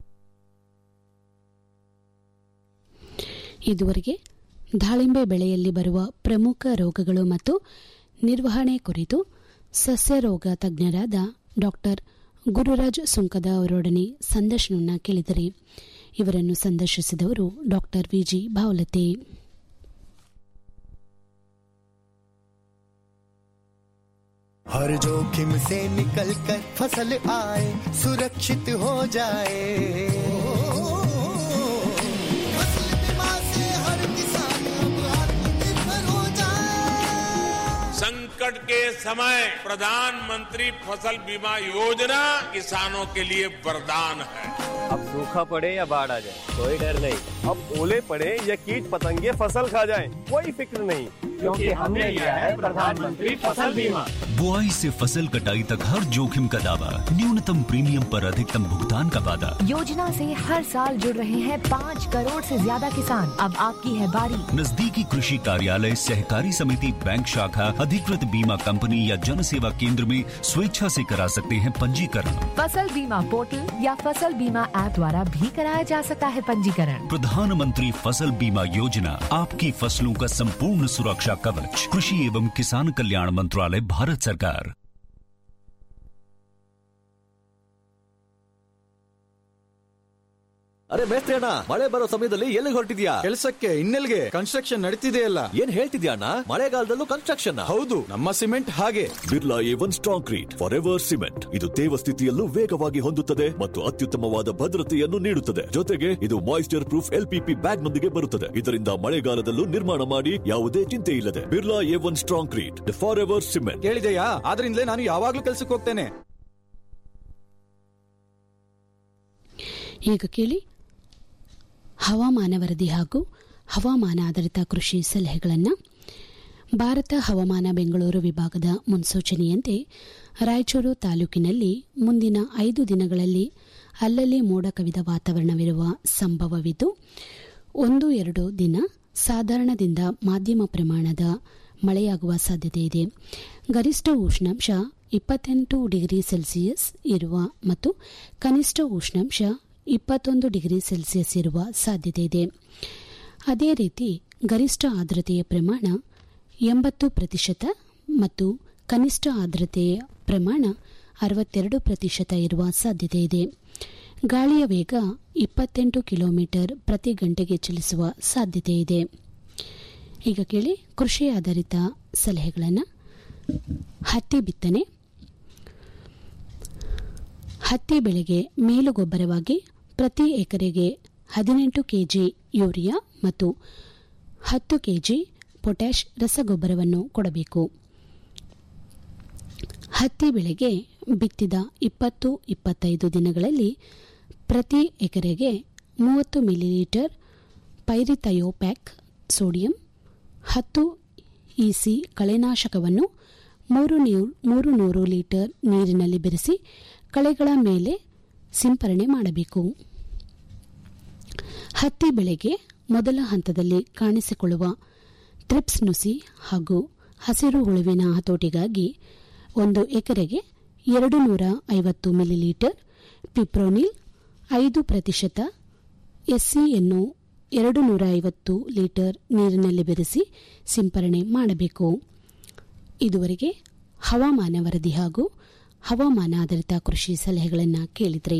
ಇದುವರೆಗೆ ದಾಳಿಂಬೆ ಬೆಳೆಯಲ್ಲಿ ಬರುವ ಪ್ರಮುಖ ರೋಗಗಳು ಮತ್ತು ನಿರ್ವಹಣೆ ಕುರಿತು ಸಸ್ಯ ರೋಗ ತಜ್ಞರಾದ ಡಾಕ್ಟರ್ ಗುರುರಾಜ್ ಸುಂಕದ ಅವರೊಡನೆ ಸಂದರ್ಶನವನ್ನು ಕೇಳಿದರೆ ಇವರನ್ನು ಸಂದರ್ಶಿಸಿದವರು ಡಾಕ್ಟರ್ ವಿಜಿ ಭಾವಲತೆ हर जोखिम से निकल कर फसल आए सुरक्षित हो जाए फसल बीमा से हर किसान अब आत्मनिर्भर हो जाए संकट के समय प्रधानमंत्री फसल बीमा योजना किसानों के लिए वरदान है अब सूखा पड़े या बाढ़ आ जाए कोई डर नहीं अब ओले पड़े या कीट पतंगे फसल खा जाए कोई फिक्र नहीं क्योंकि हमने लिया है प्रधानमंत्री फसल बीमा बुआई से फसल कटाई तक हर जोखिम का दावा न्यूनतम प्रीमियम पर अधिकतम भुगतान का वादा योजना से हर साल जुड़ रहे हैं पाँच करोड़ से ज्यादा किसान अब आपकी है बारी नजदीकी कृषि कार्यालय सहकारी समिति बैंक शाखा अधिकृत बीमा कंपनी या जन सेवा केंद्र में स्वेच्छा से करा सकते हैं पंजीकरण फसल बीमा पोर्टल या फसल बीमा ऐप द्वारा भी कराया जा सकता है पंजीकरण प्रधानमंत्री फसल बीमा योजना आपकी फसलों का संपूर्ण सुरक्षा कवच कृषि एवं किसान कल्याण मंत्रालय भारत सरकार ಅರೆ ಮೇಸ್ತ್ರಿ ಅಣ್ಣ ಮಳೆ ಬರೋ ಸಮಯದಲ್ಲಿ ಎಲ್ಲಿ ಹೊರಟಿದ್ಯಾ ಕೆಲಸಕ್ಕೆ ಇನ್ನೆಲ್ಗೆ ಕನ್ಸ್ಟ್ರಕ್ಷನ್ ನಡೀತಿದೆಯಲ್ಲ ಏನ್ ಹೇಳ್ತಿದ್ಯಾ ಅಣ್ಣ ಮಳೆಗಾಲದಲ್ಲೂ ಕನ್ಸ್ಟ್ರಕ್ಷನ್ ಹೌದು ನಮ್ಮ ಸಿಮೆಂಟ್ ಹಾಗೆ Birla A one concrete forever cement ಇದು ತೇವ ಸ್ಥಿತಿಯಲ್ಲೂ ವೇಗವಾಗಿ ಹೊಂದುತ್ತದೆ ಮತ್ತು ಅತ್ಯುತ್ತಮವಾದ ಭದ್ರತೆಯನ್ನು ನೀಡುತ್ತದೆ ಜೊತೆಗೆ ಇದು ಮಾಯಿಸ್ಚರ್ ಪ್ರೂಫ್ ಎಲ್ಪಿಪಿ ಬ್ಯಾಗ್ ನೊಂದಿಗೆ ಬರುತ್ತದೆ ಇದರಿಂದ ಮಳೆಗಾಲದಲ್ಲೂ ನಿರ್ಮಾಣ ಮಾಡಿ ಯಾವುದೇ ಚಿಂತೆ ಇಲ್ಲದೆ Birla A one concrete forever cement ಕೇಳಿದೆಯಾ ಆದ್ರಿಂದಲೇ ನಾನು ಯಾವಾಗ್ಲೂ ಕೆಲ್ಸಕ್ಕೆ ಹೋಗ್ತೇನೆ ಈಗ ಕೇಳಿ ಹವಾಮಾನ ವರದಿ ಹಾಗೂ ಹವಾಮಾನ ಆಧಾರಿತ ಕೃಷಿ ಸಲಹೆಗಳನ್ನು ಭಾರತ ಹವಾಮಾನ ಬೆಂಗಳೂರು ವಿಭಾಗದ ಮುನ್ಸೂಚನೆಯಂತೆ ರಾಯಚೂರು ತಾಲೂಕಿನಲ್ಲಿ ಮುಂದಿನ ಐದು ದಿನಗಳಲ್ಲಿ ಅಲ್ಲಲ್ಲಿ ಮೋಡ ಕವಿದ ವಾತಾವರಣವಿರುವ ಸಂಭವವಿದ್ದು ಒಂದು ಎರಡು ದಿನ ಸಾಧಾರಣದಿಂದ ಮಾಧ್ಯಮ ಪ್ರಮಾಣದ ಮಳೆಯಾಗುವ ಸಾಧ್ಯತೆ ಇದೆ ಗರಿಷ್ಠ ಉಷ್ಣಾಂಶ ಇಪ್ಪತ್ತೆಂಟು ಡಿಗ್ರಿ ಸೆಲ್ಸಿಯಸ್ ಇರುವ ಮತ್ತು ಕನಿಷ್ಠ ಉಷ್ಣಾಂಶ ಇಪ್ಪತ್ತೊಂದು ಡಿಗ್ರಿ ಸೆಲ್ಸಿಯಸ್ ಇರುವ ಸಾಧ್ಯತೆ ಇದೆ ಅದೇ ರೀತಿ ಗರಿಷ್ಠ ಆರ್ದ್ರತೆಯ ಪ್ರಮಾಣ ಎಂಬತ್ತು ಪ್ರತಿಶತ ಮತ್ತು ಕನಿಷ್ಠ ಆರ್ದ್ರತೆಯ ಪ್ರಮಾಣ ಅರವತ್ತೆರಡು ಪ್ರತಿಶತ ಇರುವ ಸಾಧ್ಯತೆ ಇದೆ ಗಾಳಿಯ ವೇಗ ಇಪ್ಪತ್ತೆಂಟು ಕಿಲೋಮೀಟರ್ ಪ್ರತಿ ಗಂಟೆಗೆ ಚಲಿಸುವ ಸಾಧ್ಯತೆ ಇದೆ ಈಗ ಕೇಳಿ ಕೃಷಿ ಆಧಾರಿತ ಸಲಹೆಗಳನ್ನು ಹತ್ತಿ ಬಿತ್ತನೆ ಹತ್ತಿ ಬೆಳೆಗೆ ಮೇಲುಗೊಬ್ಬರವಾಗಿ ಪ್ರತಿ ಎಕರೆಗೆ ಹದಿನೆಂಟು ಕೆಜಿ ಯೂರಿಯಾ ಮತ್ತು ಹತ್ತು ಕೆಜಿ ಪೊಟ್ಯಾಷ್ ರಸಗೊಬ್ಬರವನ್ನು ಕೊಡಬೇಕು ಹತ್ತಿ ಬೆಳೆಗೆ ಬಿತ್ತಿದ ಇಪ್ಪತ್ತು ಇಪ್ಪತ್ತೈದು ದಿನಗಳಲ್ಲಿ ಪ್ರತಿ ಎಕರೆಗೆ ಮೂವತ್ತು ಮಿಲಿಲೀಟರ್ ಪೈರಿಥಯೋಪ್ಯಾಕ್ ಸೋಡಿಯಂ ಹತ್ತು ಇಸಿ ಕಳೆನಾಶಕವನ್ನು ಮೂರು ನೀರು ಮೂರು ನೂರು ಲೀಟರ್ ನೀರಿನಲ್ಲಿ ಬೆರೆಸಿ ಕಳೆಗಳ ಮೇಲೆ ಸಿಂಪರಣೆ ಮಾಡಬೇಕು ಹತ್ತಿ ಬೆಳೆಗೆ ಮೊದಲ ಹಂತದಲ್ಲಿ ಕಾಣಿಸಿಕೊಳ್ಳುವ ಥ್ರಿಪ್ಸ್ ನುಸಿ ಹಾಗೂ ಹಸಿರು ಹುಳುವಿನ ಹತೋಟಿಗಾಗಿ ಒಂದು ಎಕರೆಗೆ ಎರಡು ನೂರ ಐವತ್ತು ಮಿಲಿಲೀಟರ್ ಪಿಪ್ರೋನಿಲ್ ಐದು ಪ್ರತಿಶತ ಎಸ್ಸಿಯನ್ನು ಎರಡು ನೂರ ಐವತ್ತು ಲೀಟರ್ ನೀರಿನಲ್ಲಿ ಬೆರೆಸಿ ಸಿಂಪರಣೆ ಮಾಡಬೇಕು ಇದುವರೆಗೆ ಹವಾಮಾನ ವರದಿ ಹಾಗೂ ಹವಾಮಾನ ಆಧಾರಿತ ಕೃಷಿ ಸಲಹೆಗಳನ್ನು ಕೇಳಿದ್ರಿ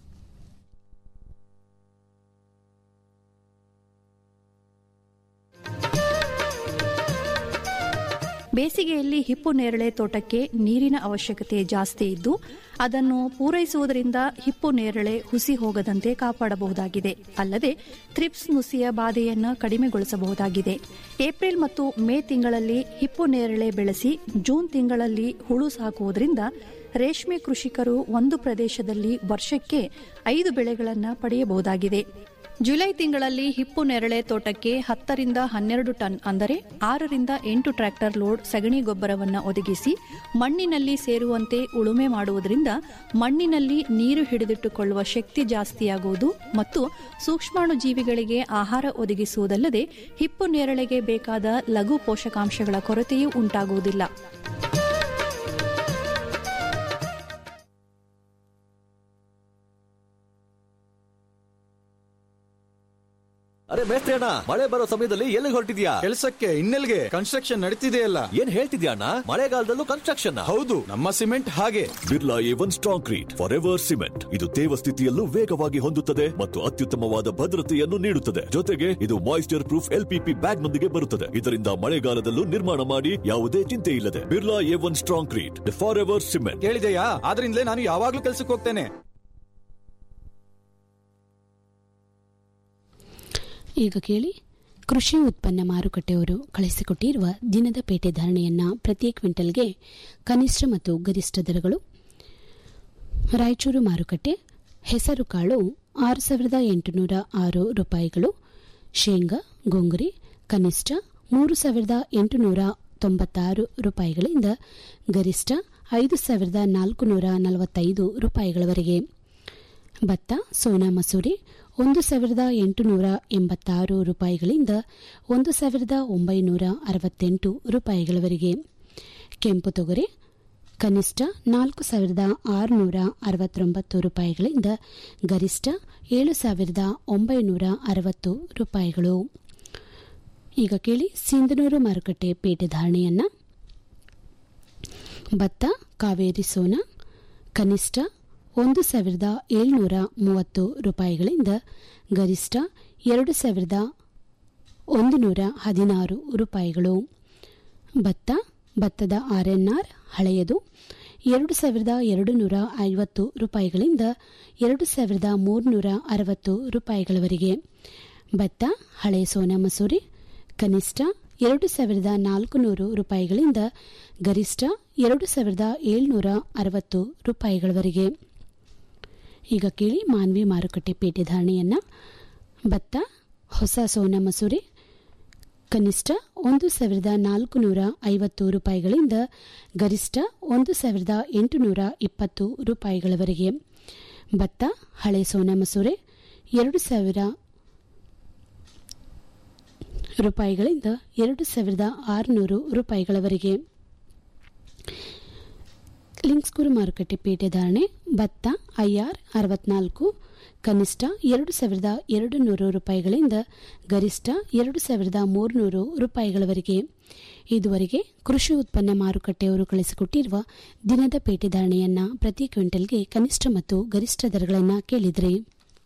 ಬೇಸಿಗೆಯಲ್ಲಿ ಹಿಪ್ಪು ನೇರಳೆ ತೋಟಕ್ಕೆ ನೀರಿನ ಅವಶ್ಯಕತೆ ಜಾಸ್ತಿ ಇದ್ದು ಅದನ್ನು ಪೂರೈಸುವುದರಿಂದ ಹಿಪ್ಪು ನೇರಳೆ ಹುಸಿ ಹೋಗದಂತೆ ಕಾಪಾಡಬಹುದಾಗಿದೆ ಅಲ್ಲದೆ ಥ್ರಿಪ್ಸ್ ನುಸಿಯ ಬಾಧೆಯನ್ನು ಕಡಿಮೆಗೊಳಿಸಬಹುದಾಗಿದೆ ಏಪ್ರಿಲ್ ಮತ್ತು ಮೇ ತಿಂಗಳಲ್ಲಿ ಹಿಪ್ಪು ನೇರಳೆ ಬೆಳೆಸಿ ಜೂನ್ ತಿಂಗಳಲ್ಲಿ ಹುಳು ಸಾಕುವುದರಿಂದ ರೇಷ್ಮೆ ಕೃಷಿಕರು ಒಂದು ಪ್ರದೇಶದಲ್ಲಿ ವರ್ಷಕ್ಕೆ ಐದು ಬೆಳೆಗಳನ್ನು ಪಡೆಯಬಹುದಾಗಿದೆ ಜುಲೈ ತಿಂಗಳಲ್ಲಿ ಹಿಪ್ಪು ನೆರಳೆ ತೋಟಕ್ಕೆ ಹತ್ತರಿಂದ ಹನ್ನೆರಡು ಟನ್ ಅಂದರೆ ಆರರಿಂದ ಎಂಟು ಟ್ರ್ಯಾಕ್ಟರ್ ಲೋಡ್ ಸಗಣಿ ಗೊಬ್ಬರವನ್ನು ಒದಗಿಸಿ ಮಣ್ಣಿನಲ್ಲಿ ಸೇರುವಂತೆ ಉಳುಮೆ ಮಾಡುವುದರಿಂದ ಮಣ್ಣಿನಲ್ಲಿ ನೀರು ಹಿಡಿದಿಟ್ಟುಕೊಳ್ಳುವ ಶಕ್ತಿ ಜಾಸ್ತಿಯಾಗುವುದು ಮತ್ತು ಸೂಕ್ಷ್ಮಾಣು ಜೀವಿಗಳಿಗೆ ಆಹಾರ ಒದಗಿಸುವುದಲ್ಲದೆ ಹಿಪ್ಪು ನೇರಳೆಗೆ ಬೇಕಾದ ಲಘು ಪೋಷಕಾಂಶಗಳ ಕೊರತೆಯೂ ಉಂಟಾಗುವುದಿಲ್ಲ ಅರೆ ಮೇಸ್ತ್ರಿ ಅಣ್ಣ ಮಳೆ ಬರೋ ಸಮಯದಲ್ಲಿ ಎಲ್ಲಿಗೆ ಹೊರಟಿದ್ಯಾ ಕೆಲ್ಸಕ್ಕೆ ಇನ್ನೆಲ್ಗೆ ಕನ್ಸ್ಟ್ರಕ್ಷನ್ ನಡೀತಿದೆಯಲ್ಲ ಏನ್ ಹೇಳ್ತಿದ್ಯಾ ಅಣ್ಣ ಮಳೆಗಾಲದಲ್ಲೂ ಕನ್ಸ್ಟ್ರಕ್ಷನ್ ಹೌದು ನಮ್ಮ ಸಿಮೆಂಟ್ ಹಾಗೆ Birla A one concrete forever cement ಇದು ತೇವ ಸ್ಥಿತಿಯಲ್ಲೂ ವೇಗವಾಗಿ ಹೊಂದುತ್ತದೆ ಮತ್ತು ಅತ್ಯುತ್ತಮವಾದ ಭದ್ರತೆಯನ್ನು ನೀಡುತ್ತದೆ ಜೊತೆಗೆ ಇದು ಮಾಯಿಸ್ಚರ್ ಪ್ರೂಫ್ ಎಲ್ಪಿಪಿ ಬ್ಯಾಗ್ ನೊಂದಿಗೆ ಬರುತ್ತದೆ ಇದರಿಂದ ಮಳೆಗಾಲದಲ್ಲೂ ನಿರ್ಮಾಣ ಮಾಡಿ ಯಾವುದೇ ಚಿಂತೆ ಇಲ್ಲದೆ Birla A one concrete forever cement ಕೇಳಿದೆಯಾ ಆದ್ರಿಂದಲೇ ನಾನು ಯಾವಾಗ್ಲೂ ಕೆಲ್ಸಕ್ಕೆ ಹೋಗ್ತೇನೆ ಈಗ ಕೇಳಿ ಕೃಷಿ ಉತ್ಪನ್ನ ಮಾರುಕಟ್ಟೆಯವರು ಕಳಿಸಿಕೊಟ್ಟಿರುವ ದಿನದ ಪೇಟೆ ಧಾರಣೆಯನ್ನ ಪ್ರತಿ ಕ್ವಿಂಟಲ್ಗೆ ಕನಿಷ್ಠ ಮತ್ತು ಗರಿಷ್ಠ ದರಗಳು ರಾಯಚೂರು ಮಾರುಕಟ್ಟೆ ಹೆಸರು ಕಾಳು ಆರು ಸಾವಿರದ ಎಂಟುನೂರ ಆರು ರೂಪಾಯಿಗಳು ಶೇಂಗಾ ಗೋಂಗುರಿ ಕನಿಷ್ಠ ಮೂರು ಸಾವಿರದ ಎಂಟುನೂರ ತೊಂಬತ್ತಾರು ರೂಪಾಯಿಗಳಿಂದ ಗರಿಷ್ಠ ಐದು ಸಾವಿರದ ನಾಲ್ಕುನೂರ ನಲವತ್ತೈದು ರೂಪಾಯಿಗಳವರೆಗೆ ಭತ್ತ ಸೋನಾ ಮಸೂರಿ ಒಂದು ಸಾವಿರದ ಎಂಟುನೂರ ಎಂಬತ್ತಾರು ರೂಪಾಯಿಗಳಿಂದ ಒಂದು ಸಾವಿರದ ಒಂಬೈನೂರ ಅರವತ್ತೆಂಟು ರೂಪಾಯಿಗಳವರೆಗೆ ಕೆಂಪು ತೊಗರೆ ಕನಿಷ್ಠ ನಾಲ್ಕು ಸಾವಿರದ ಆರುನೂರ ಅರವತ್ತೊಂಬತ್ತು ರೂಪಾಯಿಗಳಿಂದ ಗರಿಷ್ಠ ಏಳು ಸಾವಿರದ ಒಂಬೈನೂರ ಅರವತ್ತು ರೂಪಾಯಿಗಳು ಈಗ ಕೇಳಿ ಸಿಂಧನೂರು ಮಾರುಕಟ್ಟೆ ಪೇಟೆ ಧಾರಣೆಯನ್ನ ಭತ್ತ ಕಾವೇರಿ ಸೋನಾ ಕನಿಷ್ಠ ಒಂದು ಸಾವಿರದ ಏಳ್ನೂರ ಮೂವತ್ತು ರೂಪಾಯಿಗಳಿಂದ ಗರಿಷ್ಠ ಎರಡು ಸಾವಿರದ ಒಂದು ನೂರ ಹದಿನಾರು ರೂಪಾಯಿಗಳು ಭತ್ತ ಭತ್ತದ ಆರ್ಎನ್ಆರ್ ಹಳೆಯದು ಎರಡು ಸಾವಿರದ ಎರಡು ನೂರ ಐವತ್ತು ರೂಪಾಯಿಗಳಿಂದ ಎರಡು ಸಾವಿರದ ಮೂರುನೂರ ಅರವತ್ತು ರೂಪಾಯಿಗಳವರೆಗೆ ಭತ್ತ ಹಳೆ ಸೋನಾ ಮಸೂರಿ ಕನಿಷ್ಠ ಎರಡು ಸಾವಿರದ ನಾಲ್ಕುನೂರು ರೂಪಾಯಿಗಳಿಂದ ಗರಿಷ್ಠ ಎರಡು ಸಾವಿರದ ಏಳ್ನೂರ ಅರವತ್ತು ರೂಪಾಯಿಗಳವರೆಗೆ ಈಗ ಕೇಳಿ ಮಾನ್ವಿ ಮಾರುಕಟ್ಟೆ ಪೇಟೆ ಧಾರಣೆಯನ್ನ ಭತ್ತ ಹೊಸ ಸೋನಾ ಮಸೂರಿ ಕನಿಷ್ಠ ಒಂದು ಸಾವಿರದ ನಾಲ್ಕುನೂರ ಐವತ್ತು ರೂಪಾಯಿಗಳಿಂದ ಗರಿಷ್ಠ ಒಂದು ಸಾವಿರದ ಎಂಟುನೂರ ಇಪ್ಪತ್ತು ರೂಪಾಯಿಗಳವರೆಗೆ ಭತ್ತ ಹಳೆ ಸೋನಾ ಮಸೂರೆ ಎರಡು ಸಾವಿರ ರೂಪಾಯಿಗಳಿಂದ ಎರಡು ಸಾವಿರದ ಆರುನೂರು ರೂಪಾಯಿಗಳವರೆಗೆ ಲಿಂಕ್ಸ್ಕೂರು ಮಾರುಕಟ್ಟೆ ಪೇಟೆ ಧಾರಣೆ ಭತ್ತ ಐಆರ್ ಅರವತ್ನಾಲ್ಕು ಕನಿಷ್ಠ ಎರಡು ಸಾವಿರದ ಎರಡು ನೂರು ರೂಪಾಯಿಗಳಿಂದ ಗರಿಷ್ಠ ಎರಡು ಸಾವಿರದ ಮೂರುನೂರು ರೂಪಾಯಿಗಳವರೆಗೆ ಇದುವರೆಗೆ ಕೃಷಿ ಉತ್ಪನ್ನ ಮಾರುಕಟ್ಟೆಯವರು ಕಳಿಸಿಕೊಟ್ಟಿರುವ ದಿನದ ಪೇಟೆ ಧಾರಣೆಯನ್ನ ಪ್ರತಿ ಕ್ವಿಂಟಲ್ಗೆ ಕನಿಷ್ಠ ಮತ್ತು ಗರಿಷ್ಠ ದರಗಳನ್ನು ಕೇಳಿದ್ರಿ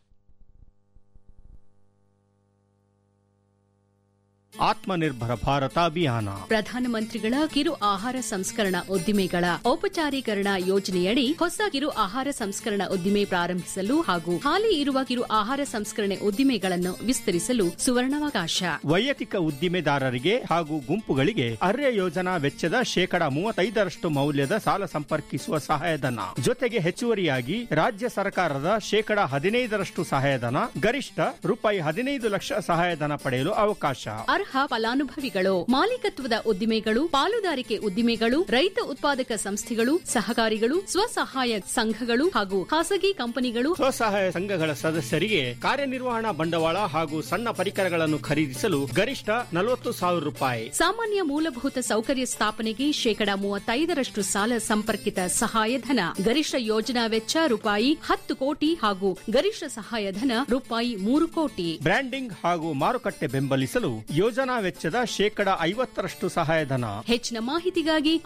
ಆತ್ಮನಿರ್ಭರ ಭಾರತ ಅಭಿಯಾನ ಪ್ರಧಾನಮಂತ್ರಿಗಳ ಕಿರು ಆಹಾರ ಸಂಸ್ಕರಣಾ ಉದ್ದಿಮೆಗಳ ಔಪಚಾರೀಕರಣ ಯೋಜನೆಯಡಿ ಹೊಸ ಕಿರು ಆಹಾರ ಸಂಸ್ಕರಣಾ ಉದ್ದಿಮೆ ಪ್ರಾರಂಭಿಸಲು ಹಾಗೂ ಹಾಲಿ ಇರುವ ಕಿರು ಆಹಾರ ಸಂಸ್ಕರಣೆ ಉದ್ದಿಮೆಗಳನ್ನು ವಿಸ್ತರಿಸಲು ಸುವರ್ಣಾವಕಾಶ ವೈಯಕ್ತಿಕ ಉದ್ದಿಮೆದಾರರಿಗೆ ಹಾಗೂ ಗುಂಪುಗಳಿಗೆ ಅರ್ಯ ಯೋಜನಾ ವೆಚ್ಚದ ಶೇಕಡ ಮೂವತ್ತೈದರಷ್ಟು ಮೌಲ್ಯದ ಸಾಲ ಸಂಪರ್ಕಿಸುವ ಸಹಾಯಧನ ಜೊತೆಗೆ ಹೆಚ್ಚುವರಿಯಾಗಿ ರಾಜ್ಯ ಸರ್ಕಾರದ ಶೇಕಡ ಹದಿನೈದರಷ್ಟು ಸಹಾಯಧನ ಗರಿಷ್ಠ ರೂಪಾಯಿ ಹದಿನೈದು ಲಕ್ಷ ಸಹಾಯಧನ ಪಡೆಯಲು ಅವಕಾಶ ಅರ್ಹ ಅರ್ಹ ಫಲಾನುಭವಿಗಳು ಮಾಲೀಕತ್ವದ ಉದ್ದಿಮೆಗಳು ಪಾಲುದಾರಿಕೆ ಉದ್ದಿಮೆಗಳು ರೈತ ಉತ್ಪಾದಕ ಸಂಸ್ಥೆಗಳು ಸಹಕಾರಿಗಳು ಸ್ವಸಹಾಯ ಸಂಘಗಳು ಹಾಗೂ ಖಾಸಗಿ ಕಂಪನಿಗಳು ಸ್ವಸಹಾಯ ಸಂಘಗಳ ಸದಸ್ಯರಿಗೆ ಕಾರ್ಯನಿರ್ವಹಣಾ ಬಂಡವಾಳ ಹಾಗೂ ಸಣ್ಣ ಪರಿಕರಗಳನ್ನು ಖರೀದಿಸಲು ಗರಿಷ್ಠ ನಲವತ್ತು ಸಾವಿರ ರೂಪಾಯಿ ಸಾಮಾನ್ಯ ಮೂಲಭೂತ ಸೌಕರ್ಯ ಸ್ಥಾಪನೆಗೆ ಶೇಕಡ ಮೂವತ್ತೈದರಷ್ಟು ಸಾಲ ಸಂಪರ್ಕಿತ ಸಹಾಯಧನ ಗರಿಷ್ಠ ಯೋಜನಾ ವೆಚ್ಚ ರೂಪಾಯಿ ಹತ್ತು ಕೋಟಿ ಹಾಗೂ ಗರಿಷ್ಠ ಸಹಾಯಧನ ರೂಪಾಯಿ ಮೂರು ಕೋಟಿ ಬ್ರ್ಯಾಂಡಿಂಗ್ ಹಾಗೂ ಮಾರುಕಟ್ಟೆ ಬೆಂಬಲಿಸಲು ಯೋಜನಾ ವೆಚ್ಚದ ಶೇಕಡ ಐವತ್ತರಷ್ಟು ಸಹಾಯಧನ ಹೆಚ್ಚಿನ ಮಾಹಿತಿಗಾಗಿ